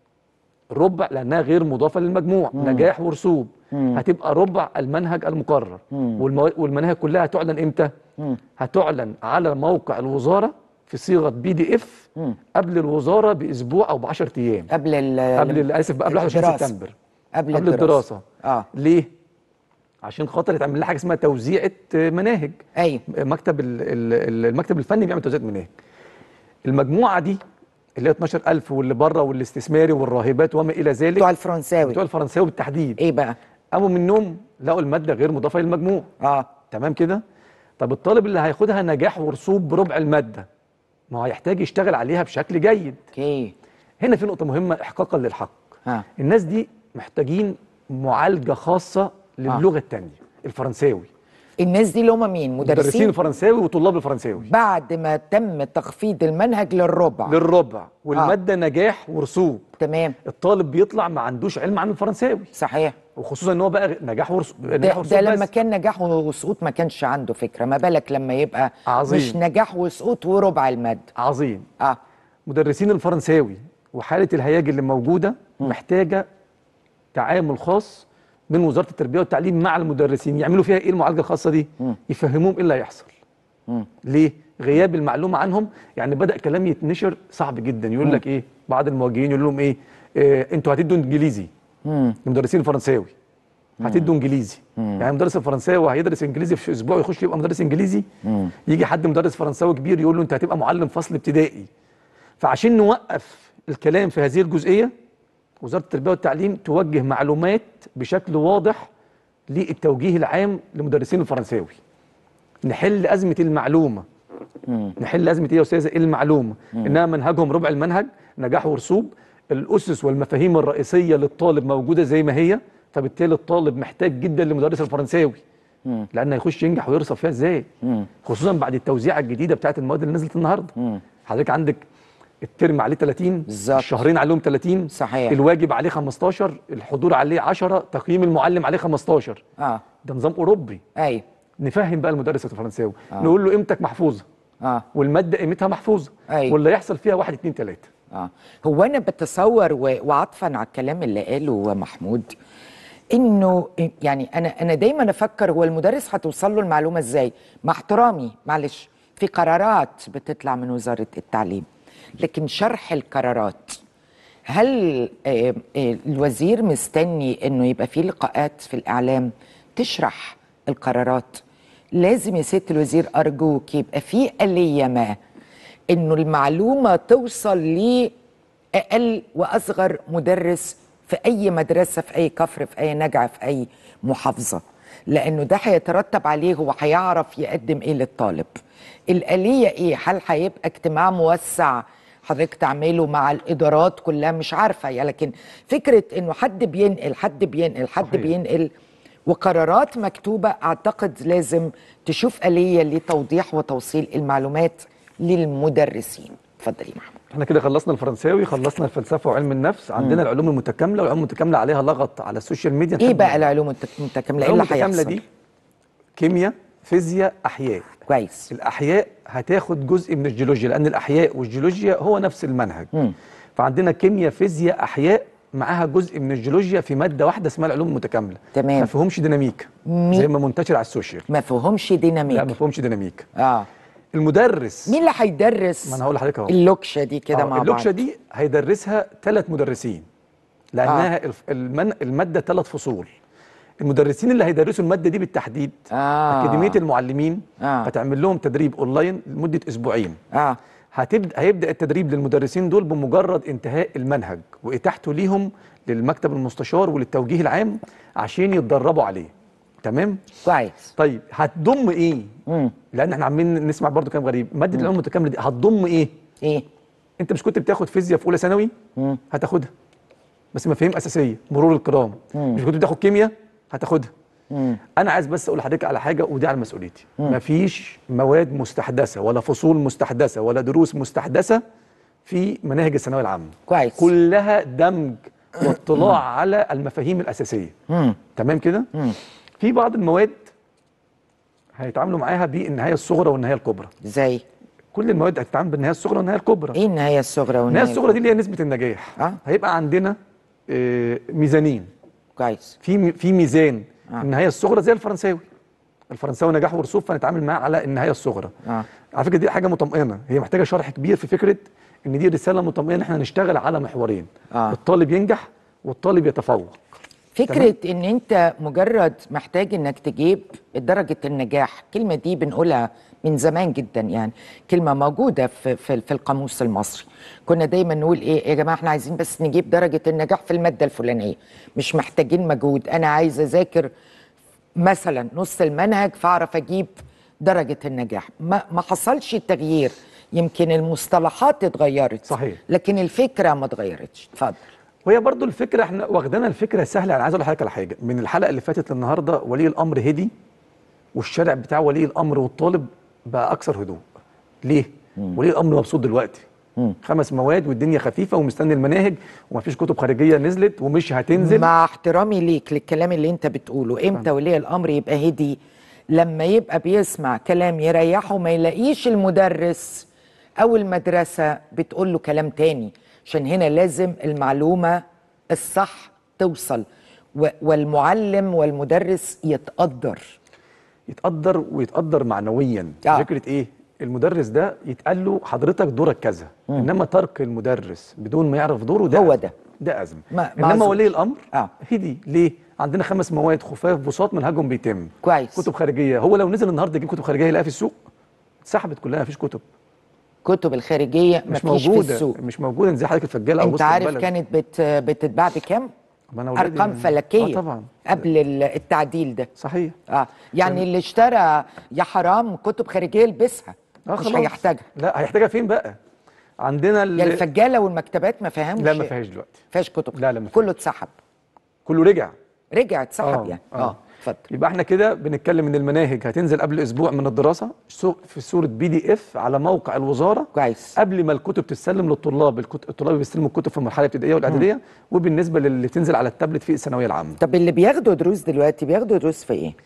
ربع لأنها غير مضافة للمجموع نجاح ورسوب هتبقى ربع المنهج المقرر والمو... والمناهج كلها هتعلن إمتى؟ هتعلن على موقع الوزارة في صيغة بي دي اف قبل الوزارة بأسبوع أو ب 10 أيام قبل ال قبل آسف قبل 21 الدراسة. سبتمبر قبل, قبل الدراسة اه ليه؟ عشان خاطر يتعمل لها حاجة اسمها توزيعة مناهج ايوه مكتب ال- ال- المكتب الفني بيعمل توزيع مناهج المجموعه دي اللي هي 12000 واللي بره والاستثماري والراهبات وما الى ذلك بتوع الفرنساوي بتوع الفرنساوي بالتحديد ايه بقى قاموا منهم لقوا الماده غير مضافه للمجموع اه تمام كده طب الطالب اللي هياخدها نجاح ورسوب بربع الماده ما هو هيحتاج يشتغل عليها بشكل جيد اوكي هنا في نقطه مهمه احقاقا للحق ها الناس دي محتاجين معالجه خاصه للغه الثانيه الفرنساوي الناس دي اللي هم مين مدرسين مدرسين الفرنساوي وطلاب الفرنساوي بعد ما تم تخفيض المنهج للربع للربع والماده نجاح ورسوب تمام الطالب بيطلع ما عندوش علم عن الفرنساوي صحيح وخصوصا ان هو بقى نجاح ورسوب نجاح ده, ورسوب ده لما بس. كان نجاح وسقوط ما كانش عنده فكره ما بالك لما يبقى عظيم. مش نجاح وسقوط وربع الماده عظيم اه مدرسين الفرنساوي وحاله الهياج اللي موجوده محتاجه تعامل خاص من وزاره التربيه والتعليم مع المدرسين يعملوا فيها ايه المعالجه الخاصه دي يفهموهم ايه اللي هيحصل ليه غياب المعلومه عنهم يعني بدا كلام يتنشر صعب جدا يقول لك ايه بعض الموجهين يقول لهم ايه, إيه انتوا هتدوا انجليزي المدرسين الفرنساوي هتدوا انجليزي يعني مدرس الفرنساوي هيدرس انجليزي في اسبوع يخش يبقى مدرس انجليزي يجي حد مدرس فرنساوي كبير يقول له انت هتبقى معلم فصل ابتدائي فعشان نوقف الكلام في هذه الجزئيه وزاره التربيه والتعليم توجه معلومات بشكل واضح للتوجيه العام لمدرسين الفرنساوي نحل ازمه المعلومه نحل ازمه ايه يا استاذه ايه المعلومه انها منهجهم ربع المنهج نجاح ورسوب الاسس والمفاهيم الرئيسيه للطالب موجوده زي ما هي فبالتالي الطالب محتاج جدا لمدرس الفرنساوي لان هيخش ينجح ويرسب فيها ازاي خصوصا بعد التوزيعه الجديده بتاعت المواد اللي نزلت النهارده حضرتك عندك الترم عليه 30 بالظبط. الشهرين عليهم 30 صحيح. الواجب عليه 15 الحضور عليه 10 تقييم المعلم عليه 15 اه ده نظام اوروبي ايوه نفهم بقى المدرس الفرنساوي آه. نقول له قيمتك محفوظه اه والماده قيمتها محفوظه أيوة. واللي يحصل فيها واحد اتنين تلاته اه هو انا بتصور و- وعطفا على الكلام اللي قاله محمود انه يعني انا انا دايما افكر هو المدرس هتوصل له المعلومه ازاي مع احترامي معلش في قرارات بتطلع من وزاره التعليم لكن شرح القرارات هل آه، آه، الوزير مستني انه يبقى في لقاءات في الاعلام تشرح القرارات لازم يا ست الوزير ارجوك يبقى في اليه ما انه المعلومه توصل لاقل واصغر مدرس في اي مدرسه في اي كفر في اي نجعه في اي محافظه لانه ده هيترتب عليه هو هيعرف يقدم ايه للطالب الاليه ايه هل هيبقى اجتماع موسع حضرتك تعمله مع الادارات كلها مش عارفه يعني لكن فكره انه حد بينقل حد بينقل حد صحيح. بينقل وقرارات مكتوبه اعتقد لازم تشوف اليه لتوضيح وتوصيل المعلومات للمدرسين اتفضلي محمود احنا كده خلصنا الفرنساوي خلصنا الفلسفه وعلم النفس عندنا العلوم المتكامله والعلوم المتكامله عليها لغط على السوشيال ميديا ايه نحب بقى العلوم الت- المتكامله ايه العلوم اللي المتكامله هيحصل دي كيمياء فيزياء احياء كويس الاحياء هتاخد جزء من الجيولوجيا لان الاحياء والجيولوجيا هو نفس المنهج مم. فعندنا كيمياء فيزياء احياء معاها جزء من الجيولوجيا في ماده واحده اسمها العلوم المتكامله تمام. ما فيهمش ديناميك مي- زي ما منتشر على السوشيال ما فيهمش لا ما ديناميك فيهمش ديناميك اه المدرس مين اللي هيدرس ما انا هقول لحضرتك اهو اللوكشه دي كده آه، مع بعض اللوكشه دي هيدرسها ثلاث مدرسين لانها الف- المن... الماده ثلاث فصول المدرسين اللي هيدرسوا الماده دي بالتحديد آه. اكاديميه المعلمين آه. هتعمل لهم تدريب اونلاين لمده اسبوعين اه هتبدا هيبدا التدريب للمدرسين دول بمجرد انتهاء المنهج واتاحته ليهم للمكتب المستشار وللتوجيه العام عشان يتدربوا عليه تمام كويس طيب هتضم ايه مم. لان احنا عمالين نسمع برضو كلام غريب ماده العلوم المتكامله دي هتضم ايه ايه انت مش كنت بتاخد فيزياء في اولى ثانوي مم. هتاخدها بس مفاهيم اساسيه مرور الكرام مش كنت بتاخد كيمياء هتاخدها مم. انا عايز بس اقول لحضرتك على حاجه ودي على مسؤوليتي مفيش مواد مستحدثه ولا فصول مستحدثه ولا دروس مستحدثه في مناهج الثانويه العامه كويس. كلها دمج واطلاع على المفاهيم الاساسيه مم. تمام كده في بعض المواد هيتعاملوا معاها بالنهايه الصغرى والنهايه الكبرى زي كل المواد هتتعامل بالنهايه الصغرى والنهايه الكبرى ايه النهايه الصغرى النهايه والنهايه الصغرى دي اللي هي نسبه النجاح آه. هيبقى عندنا آه، ميزانين كويس في مي- في ميزان آه. النهايه الصغرى زي الفرنساوي الفرنساوي نجاح ورسوب فنتعامل معاه على النهايه الصغرى آه. على فكره دي حاجه مطمئنه هي محتاجه شرح كبير في فكره ان دي رساله مطمئنه ان احنا نشتغل على محورين آه. الطالب ينجح والطالب يتفوق فكرة ان انت مجرد محتاج انك تجيب درجة النجاح الكلمة دي بنقولها من زمان جدا يعني كلمة موجودة في, في, في القاموس المصري كنا دايما نقول ايه يا جماعة احنا عايزين بس نجيب درجة النجاح في المادة الفلانية مش محتاجين مجهود انا عايز اذاكر مثلا نص المنهج فاعرف اجيب درجة النجاح ما, ما حصلش التغيير يمكن المصطلحات اتغيرت صحيح. لكن الفكرة ما اتغيرتش اتفضل وهي برضو الفكره احنا واخدانا الفكره سهله انا عايز اقول لحضرتك على حاجه من الحلقه اللي فاتت للنهارده ولي الامر هدي والشارع بتاع ولي الامر والطالب بقى اكثر هدوء ليه ولي الامر مبسوط دلوقتي خمس مواد والدنيا خفيفه ومستني المناهج ومفيش كتب خارجيه نزلت ومش هتنزل مع احترامي ليك للكلام اللي انت بتقوله امتى ولي الامر يبقى هدي لما يبقى بيسمع كلام يريحه ما يلاقيش المدرس او المدرسه بتقول له كلام تاني عشان هنا لازم المعلومه الصح توصل و- والمعلم والمدرس يتقدر يتقدر ويتقدر معنويا آه. فكره ايه المدرس ده يتقال له حضرتك دورك كذا انما ترك المدرس بدون ما يعرف دوره ده هو أزمة. ده. ده ازمه ما- ما انما أظنش. ولي الامر آه. هدي ليه عندنا خمس مواد خفاف بساط منهجهم بيتم كويس. كتب خارجيه هو لو نزل النهارده يجيب كتب خارجيه يلاقيها في السوق اتسحبت كلها مفيش كتب كتب الخارجيه مش مفيش موجوده في السوق مش موجوده زي حضرتك الفجاله او انت وسط عارف البلد. كانت بت بتتباع بكام ما أنا أولادي- ارقام فلكيه آه طبعا قبل ال- التعديل ده صحيح اه يعني اللي اشترى يا حرام كتب خارجيه يلبسها اه مش خلاص. هيحتاجها لا هيحتاجها فين بقى عندنا ال- يا الفجاله والمكتبات ما فيهاش لا ما فيهاش دلوقتي فيهاش كتب لا، لا، ما فيهاش. كله اتسحب كله رجع رجع اتسحب آه، يعني آه. اه اتفضل يبقى احنا كده بنتكلم ان المناهج هتنزل قبل اسبوع من الدراسه سو- في صوره بي دي اف على موقع الوزاره كويس قبل ما الكتب تتسلم للطلاب الكت- الطلاب بيستلموا الكتب في المرحله الابتدائيه والاعداديه وبالنسبه للي بتنزل على التابلت في الثانويه العامه طب اللي بياخدوا دروس دلوقتي بياخدوا دروس في ايه؟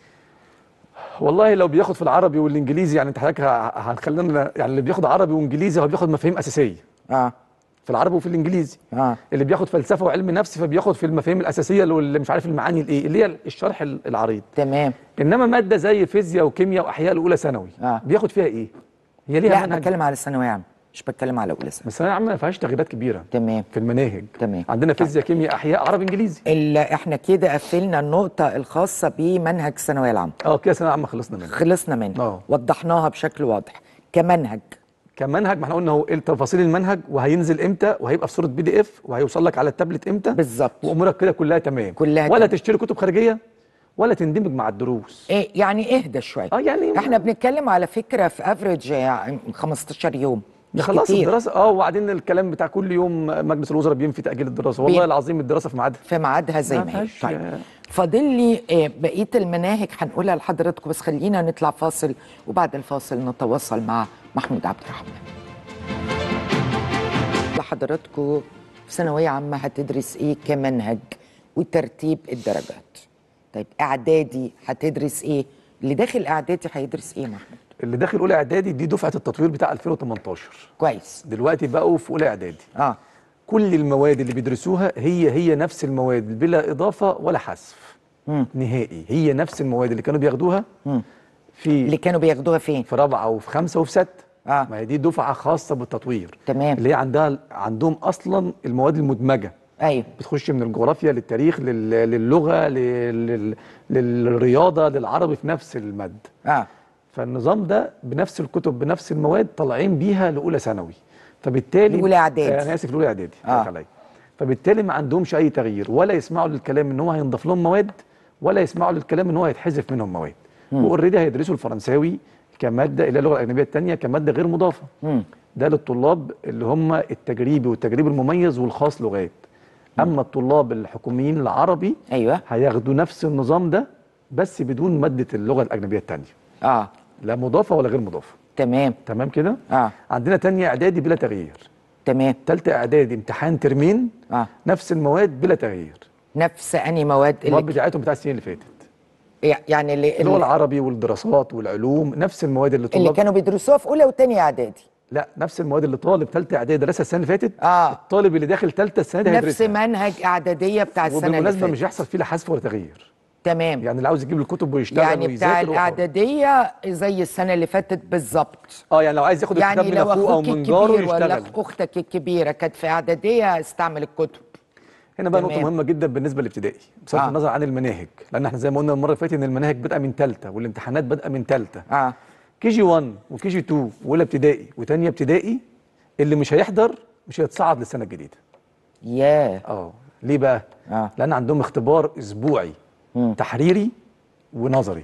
والله لو بياخد في العربي والانجليزي يعني انت حضرتك ه- هنخلينا يعني اللي بياخد عربي وانجليزي هو بياخد مفاهيم اساسيه اه في العربي وفي الانجليزي اه اللي بياخد فلسفه وعلم نفس فبياخد في المفاهيم الاساسيه اللي مش عارف المعاني الايه اللي هي الشرح ال- العريض تمام انما ماده زي فيزياء وكيمياء واحياء الاولى ثانوي آه. بياخد فيها ايه هي ليها لا منهج بتكلم على الثانويه عامه مش بتكلم على اولى ثانوي بس الثانويه العامه ما فيهاش تغييرات كبيره تمام في المناهج تمام. عندنا فيزياء كيمياء احياء عربي انجليزي ال- احنا كده قفلنا النقطه الخاصه بمنهج الثانويه العامه اه كده ثانويه عامه خلصنا منها خلصنا منها آه. وضحناها بشكل واضح كمنهج كمنهج ما احنا قلنا هو ايه تفاصيل المنهج وهينزل امتى وهيبقى في صوره بي دي اف وهيوصل لك على التابلت امتى بالظبط. وامورك كده كلها تمام كلها ولا تمام. تشتري كتب خارجيه ولا تندمج مع الدروس إيه يعني اهدى شويه اه يعني احنا بنتكلم على فكره في افريج يعني 15 يوم ده مش خلاص كتير الدراسه اه وبعدين الكلام بتاع كل يوم مجلس الوزراء بينفي تاجيل الدراسه والله بي- العظيم الدراسه في ميعادها في ميعادها زي ما ما هي فيهاش- طيب فاضل لي آه، بقيه المناهج هنقولها لحضراتكم بس خلينا نطلع فاصل وبعد الفاصل نتواصل مع محمود عبد الرحمن لحضراتكم في ثانويه عامه هتدرس ايه كمنهج وترتيب الدرجات طيب اعدادي هتدرس ايه اللي داخل اعدادي هيدرس ايه يا محمود اللي داخل اولى اعدادي دي دفعه التطوير بتاع 2018 كويس دلوقتي بقوا في اولى اعدادي اه كل المواد اللي بيدرسوها هي هي نفس المواد بلا اضافه ولا حذف نهائي هي نفس المواد اللي كانوا بياخدوها في اللي كانوا بياخدوها فين في رابعه وفي خمسه وفي سته آه. ما هي دي دفعه خاصه بالتطوير تمام. اللي هي عندها عندهم اصلا المواد المدمجه ايوه بتخش من الجغرافيا للتاريخ لل- للغه لل- لل- للرياضه للعربي في نفس الماده اه فالنظام ده بنفس الكتب بنفس المواد طالعين بيها لاولى ثانوي فبالتالي لأولى إعدادي. آه، انا اسف لاولى اعدادي آه. آه. عليا فبالتالي ما عندهمش اي تغيير ولا يسمعوا للكلام ان هو هينضاف لهم مواد ولا يسمعوا للكلام ان هو هيتحذف منهم مواد واوريدي هيدرسوا الفرنساوي كماده اللي هي اللغه الاجنبيه الثانيه كماده غير مضافه ده للطلاب اللي هم التجريبي والتجريب المميز والخاص لغات اما الطلاب الحكوميين العربي ايوه هياخدوا نفس النظام ده بس بدون ماده اللغه الاجنبيه الثانيه اه لا مضافه ولا غير مضافه تمام تمام كده اه عندنا تانية اعدادي بلا تغيير تمام تالتة اعدادي امتحان ترمين اه نفس المواد بلا تغيير نفس اني مواد المواد اللي بتاعتهم بتاع السنين اللي فاتت يعني اللي, اللغه اللي, العربي والدراسات والعلوم نفس المواد اللي اللي طلاب كانوا بيدرسوها في اولى وثانيه اعدادي لا نفس المواد اللي طالب ثالثه اعدادي درسها السنه اللي فاتت آه. الطالب اللي داخل ثالثه السنه دي نفس هيدرسها منهج اعداديه بتاع السنه اللي وبالمناسبه فاتت مش هيحصل فيه لا حذف ولا تغيير تمام يعني اللي عاوز يجيب الكتب ويشتغل يعني بتاع ويذاكر هو حر. الاعداديه زي السنه اللي فاتت بالظبط اه يعني لو عايز ياخد الكتاب يعني من لو اخوه او اخوك من جاره الكبير ولا يشتغل اختك الكبيره كانت في اعداديه استعمل الكتب هنا بقى تمام. نقطة مهمة جدا بالنسبة للابتدائي بصرف آه. آه. النظر عن المناهج لأن احنا زي ما قلنا المرة اللي فاتت إن المناهج بادئة من ثالثة والامتحانات بادئة من ثالثة اه كي جي 1 وكي جي 2 وأولى ابتدائي وثانية ابتدائي اللي مش هيحضر مش هيتصعد للسنة الجديدة ياه اه ليه بقى؟ آه. لأن عندهم اختبار أسبوعي تحريري ونظري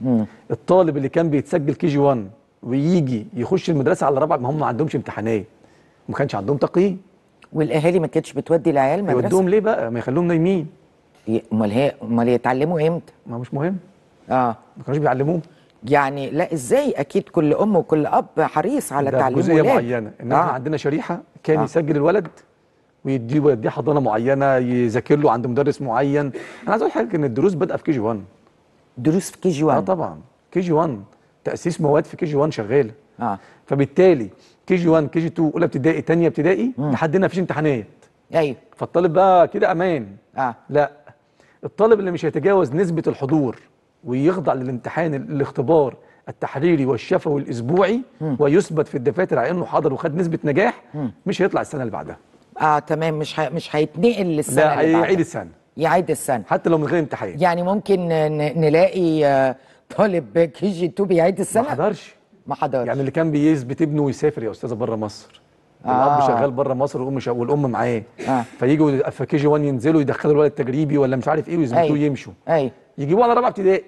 الطالب اللي كان بيتسجل كي جي 1 ويجي يخش المدرسة على رابعة ما هم ما عندهمش امتحانات وما كانش عندهم تقييم والاهالي ما كانتش بتودي العيال مدرسه يودوهم ليه بقى؟ ما يخلوهم نايمين ي- امال هي امال يتعلموا امتى ما مش مهم اه ما كانوش بيعلموه يعني لا ازاي اكيد كل ام وكل اب حريص على ده تعليم جزئيه ولاد. معينه انما احنا آه. عندنا شريحه كان آه. يسجل الولد ويديه يوديه حضانه معينه يذاكر له عند مدرس معين انا عايز اقول حاجه ان الدروس بادئه في كي جي 1 دروس في كي جي اه 1 طبعا كي جي 1 تاسيس مواد في كي جي 1 شغاله اه فبالتالي كي جي 1 كي جي 2 اولى ابتدائي ثانيه ابتدائي لحد هنا مفيش امتحانات ايوه فالطالب بقى كده امان اه لا الطالب اللي مش هيتجاوز نسبه الحضور ويخضع للامتحان الاختبار التحريري والشفوي الاسبوعي ويثبت في الدفاتر على انه حضر وخد نسبه نجاح مش هيطلع السنه اللي بعدها اه تمام مش ه... مش هيتنقل للسنه لا اللي بعدها. هيعيد السنه يعيد السنه حتى لو من غير امتحان يعني ممكن ن... نلاقي آه، طالب كي جي 2 بيعيد ما السنه حضرش ما حضرش يعني اللي كان بيثبت ابنه ويسافر يا استاذه بره مصر آه. الاب شغال بره مصر والام شغال والام معاه آه. فيجوا في كي جي 1 ينزلوا يدخلوا الولد تجريبي ولا مش عارف ايه ويثبتوه أيوة. يمشوا ايوه يجيبوه على رابعه ابتدائي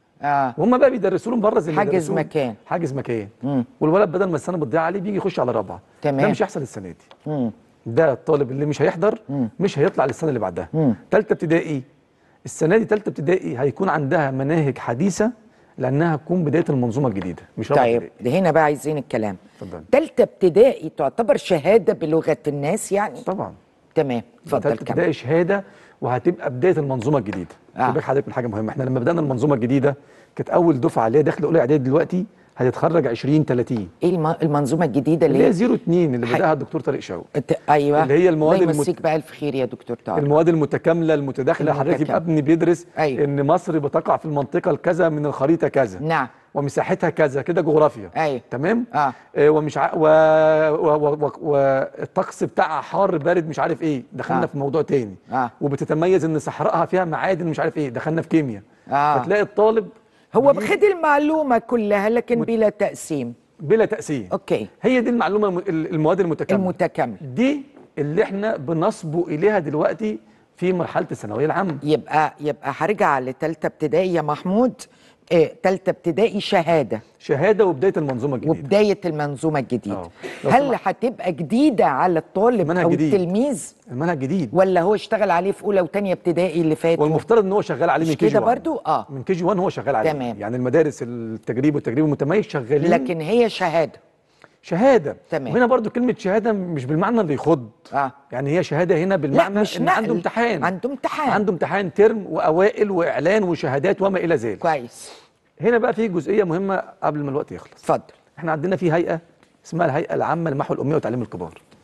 اه وهم بقى بيدرسوا لهم بره زي ما حاجز بيدرسوا لهم. مكان. حاجز مكان والولد بدل ما السنه بتضيع عليه بيجي يخش على رابعه تمام. ده مش هيحصل السنه دي مم. ده الطالب اللي مش هيحضر مش هيطلع للسنه اللي بعدها ثالثه ابتدائي السنه دي ثالثه ابتدائي هيكون عندها مناهج حديثه لانها هتكون بدايه المنظومه الجديده مش رابعه طيب ابتدائي ده هنا بقى عايزين الكلام اتفضل. تالتة ابتدائي تعتبر شهادة بلغة الناس يعني طبعا تمام اتفضل ثالثه كمل ابتدائي شهاده وهتبقى بدايه المنظومه الجديده آه. خد بالك حضرتك من حاجه مهمه احنا لما بدانا المنظومه الجديده كانت اول دفعه اللي هي داخله اولى اعدادي دلوقتي هتتخرج 20 30 ايه الم... المنظومة الجديدة اللي اللي هي 0 2 اللي حي- بداها الدكتور طارق شوقي انت ايوه اللي هي المواد الله المت- يمسيك بألف خير يا دكتور طارق المواد المتكامله المتداخله حضرتك المتكاملة. يبقى ابني بيدرس أيوة. ان مصر بتقع في المنطقه الكذا من الخريطه كذا نعم ومساحتها كذا كده جغرافيا أيوة. تمام آه. آه ومش ع... و... و... و... و... والطقس بتاعها حار بارد مش عارف ايه دخلنا آه. في موضوع تاني آه. وبتتميز ان صحراءها فيها معادن مش عارف ايه دخلنا في كيمياء آه. فتلاقي الطالب هو بيجي بخد المعلومة كلها لكن بلا تقسيم بلا تقسيم اوكي هي دي المعلومه الم... المواد المتكامله المتكامل دي اللي احنا بنصبو اليها دلوقتي في مرحله الثانويه العامه يبقى يبقى هرجع لتالتة ابتدائي يا محمود إيه تالتة ابتدائي شهادة شهاده وبدايه المنظومه الجديده وبداية المنظومة الجديدة آه. لو هل سمحت. هتبقى جديدة على الطالب منهج أو جديد. التلميذ المنهج جديد ولا هو اشتغل عليه في أولى وتانية ابتدائي اللي فاتوا والمفترض ان هو شغال عليه مش من كي جي كده 1 برضو؟ آه. من كي جي 1 هو شغال عليه تمام. يعني المدارس التجريب والتجريب المتميز شغالين لكن هي شهادة شهاده تمام. وهنا برضو كلمه شهاده مش بالمعنى اللي يخض آه. يعني هي شهاده هنا بالمعنى مش ان نقل. عنده امتحان عنده امتحان. عنده امتحان ترم واوائل واعلان وشهادات وما الى ذلك كويس هنا بقى في جزئيه مهمه قبل ما الوقت يخلص اتفضل احنا عندنا في هيئه اسمها الهيئه العامه لمحو الاميه وتعليم الكبار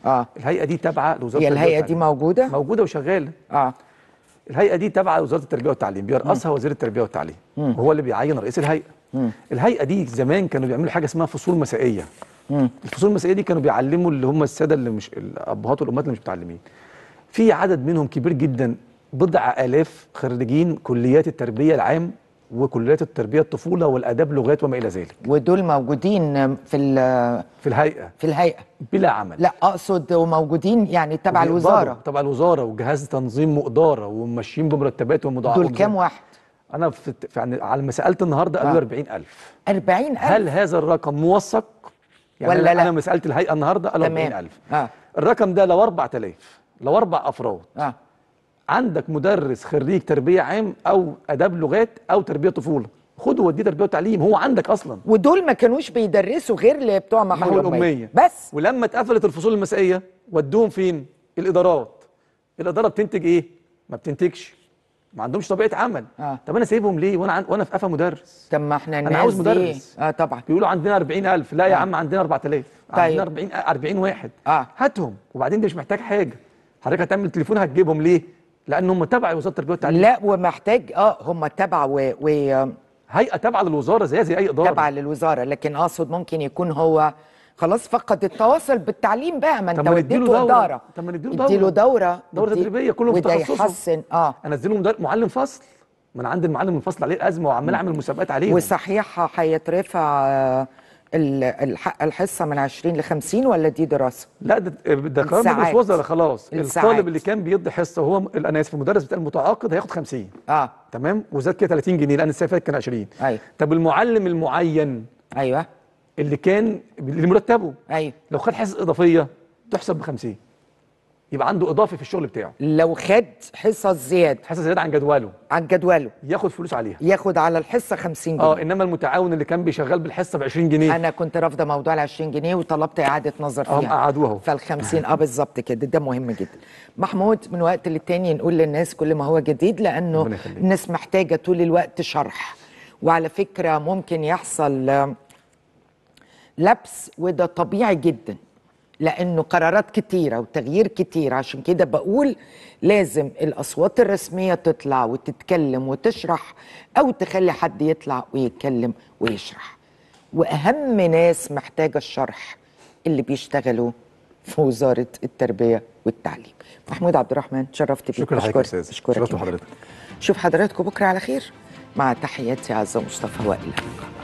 اه الهيئه دي تابعه لوزاره هي التربية الهيئه دي والتعليم. موجوده موجوده وشغاله اه الهيئه دي تابعه لوزاره التربيه والتعليم بيرأسها وزير التربيه والتعليم وهو اللي بيعين رئيس الهيئه الهيئه دي زمان كانوا بيعملوا حاجه اسمها فصول مسائيه الفصول المسائيه دي كانوا بيعلموا اللي هم الساده اللي مش الابهات والامهات اللي مش متعلمين في عدد منهم كبير جدا بضع الاف خريجين كليات التربيه العام وكليات التربيه الطفوله والاداب لغات وما الى ذلك ودول موجودين في ال- في الهيئه في الهيئه بلا عمل لا اقصد وموجودين يعني تبع وبيقبضوا الوزاره تبع الوزاره وجهاز تنظيم واداره وماشيين بمرتبات ومضاعفات دول كام واحد انا في في- يعني على ما سالت النهارده قالوا آه. 40000 40000 هل هذا الرقم موثق يعني ولا أنا- لا؟ انا لما سالت الهيئه النهارده قالوا تمام. 40000 اه الرقم ده لو 4000 لو اربع افراد اه عندك مدرس خريج تربيه عام او اداب لغات او تربيه طفوله خده وديه تربيه وتعليم هو عندك اصلا ودول ما كانوش بيدرسوا غير لبتوع محو محو الأمية الاميه بس ولما اتقفلت الفصول المسائيه ودوهم فين الادارات الاداره بتنتج ايه ما بتنتجش ما عندهمش طبيعه عمل آه. طب انا سايبهم ليه وانا عن... وانا في قفا مدرس طب ما احنا الناس انا عاوز دي- مدرس اه طبعا بيقولوا عندنا 40000 لا يا عم عندنا 4000 طيب. عندنا 40 40 واحد آه. هاتهم وبعدين دي مش محتاج حاجه حضرتك هتعمل تليفون هتجيبهم ليه لان هم تبع وزاره التربيه والتعليم لا ومحتاج اه هم تبع و, و... هيئه تابعه للوزاره زي زي اي اداره تبع للوزاره لكن اقصد ممكن يكون هو خلاص فقد التواصل بالتعليم بقى ما انت طب ما نديله وديته دورة. اداره طب ما نديله اديله دوره دورة ادي- تدريبية، كله في وده تخصصه. يحسن اه انزله مدر... معلم فصل ما انا عندي المعلم الفصل عليه الازمه وعمال اعمل مسابقات عليه وصحيح هيترفع آه، ال- الح- الحصه من 20 ل 50 ولا دي دراسه؟ لا ده ده قرار الساعات. مجلس وزراء خلاص الساعات. الطالب اللي كان بيدي حصه وهو م- انا اسف المدرس بتاع المتعاقد هياخد 50 اه تمام وزاد كده 30 جنيه لان السنه اللي فاتت كان 20 أيوة. طب المعلم المعين ايوه اللي كان اللي مرتبه ايوه لو خد حصه اضافيه تحسب ب 50 يبقى عنده اضافي في الشغل بتاعه لو خد حصص زياده حصه زياده عن جدوله عن جدوله ياخد فلوس عليها ياخد على الحصه 50 جنيه اه انما المتعاون اللي كان بيشغل بالحصه ب 20 جنيه انا كنت رافضه موضوع ال 20 جنيه وطلبت اعاده نظر هم فيها قعدوها اهو. فال 50 اه بالظبط كده ده مهم جدا محمود من وقت للتاني نقول للناس كل ما هو جديد لانه ربنا يخليك. الناس محتاجه طول الوقت شرح وعلى فكره ممكن يحصل آه، لبس وده طبيعي جدا لانه قرارات كتيره وتغيير كتير عشان كده بقول لازم الاصوات الرسميه تطلع وتتكلم وتشرح او تخلي حد يطلع ويتكلم ويشرح واهم ناس محتاجه الشرح اللي بيشتغلوا في وزاره التربيه والتعليم محمود عبد الرحمن شرفت بيك شكرا لحضرتك يا بشكرك. استاذ بشكرك شرفت يا بحضرتك شوف حضراتكم بكره على خير مع تحياتي عزه مصطفى وائل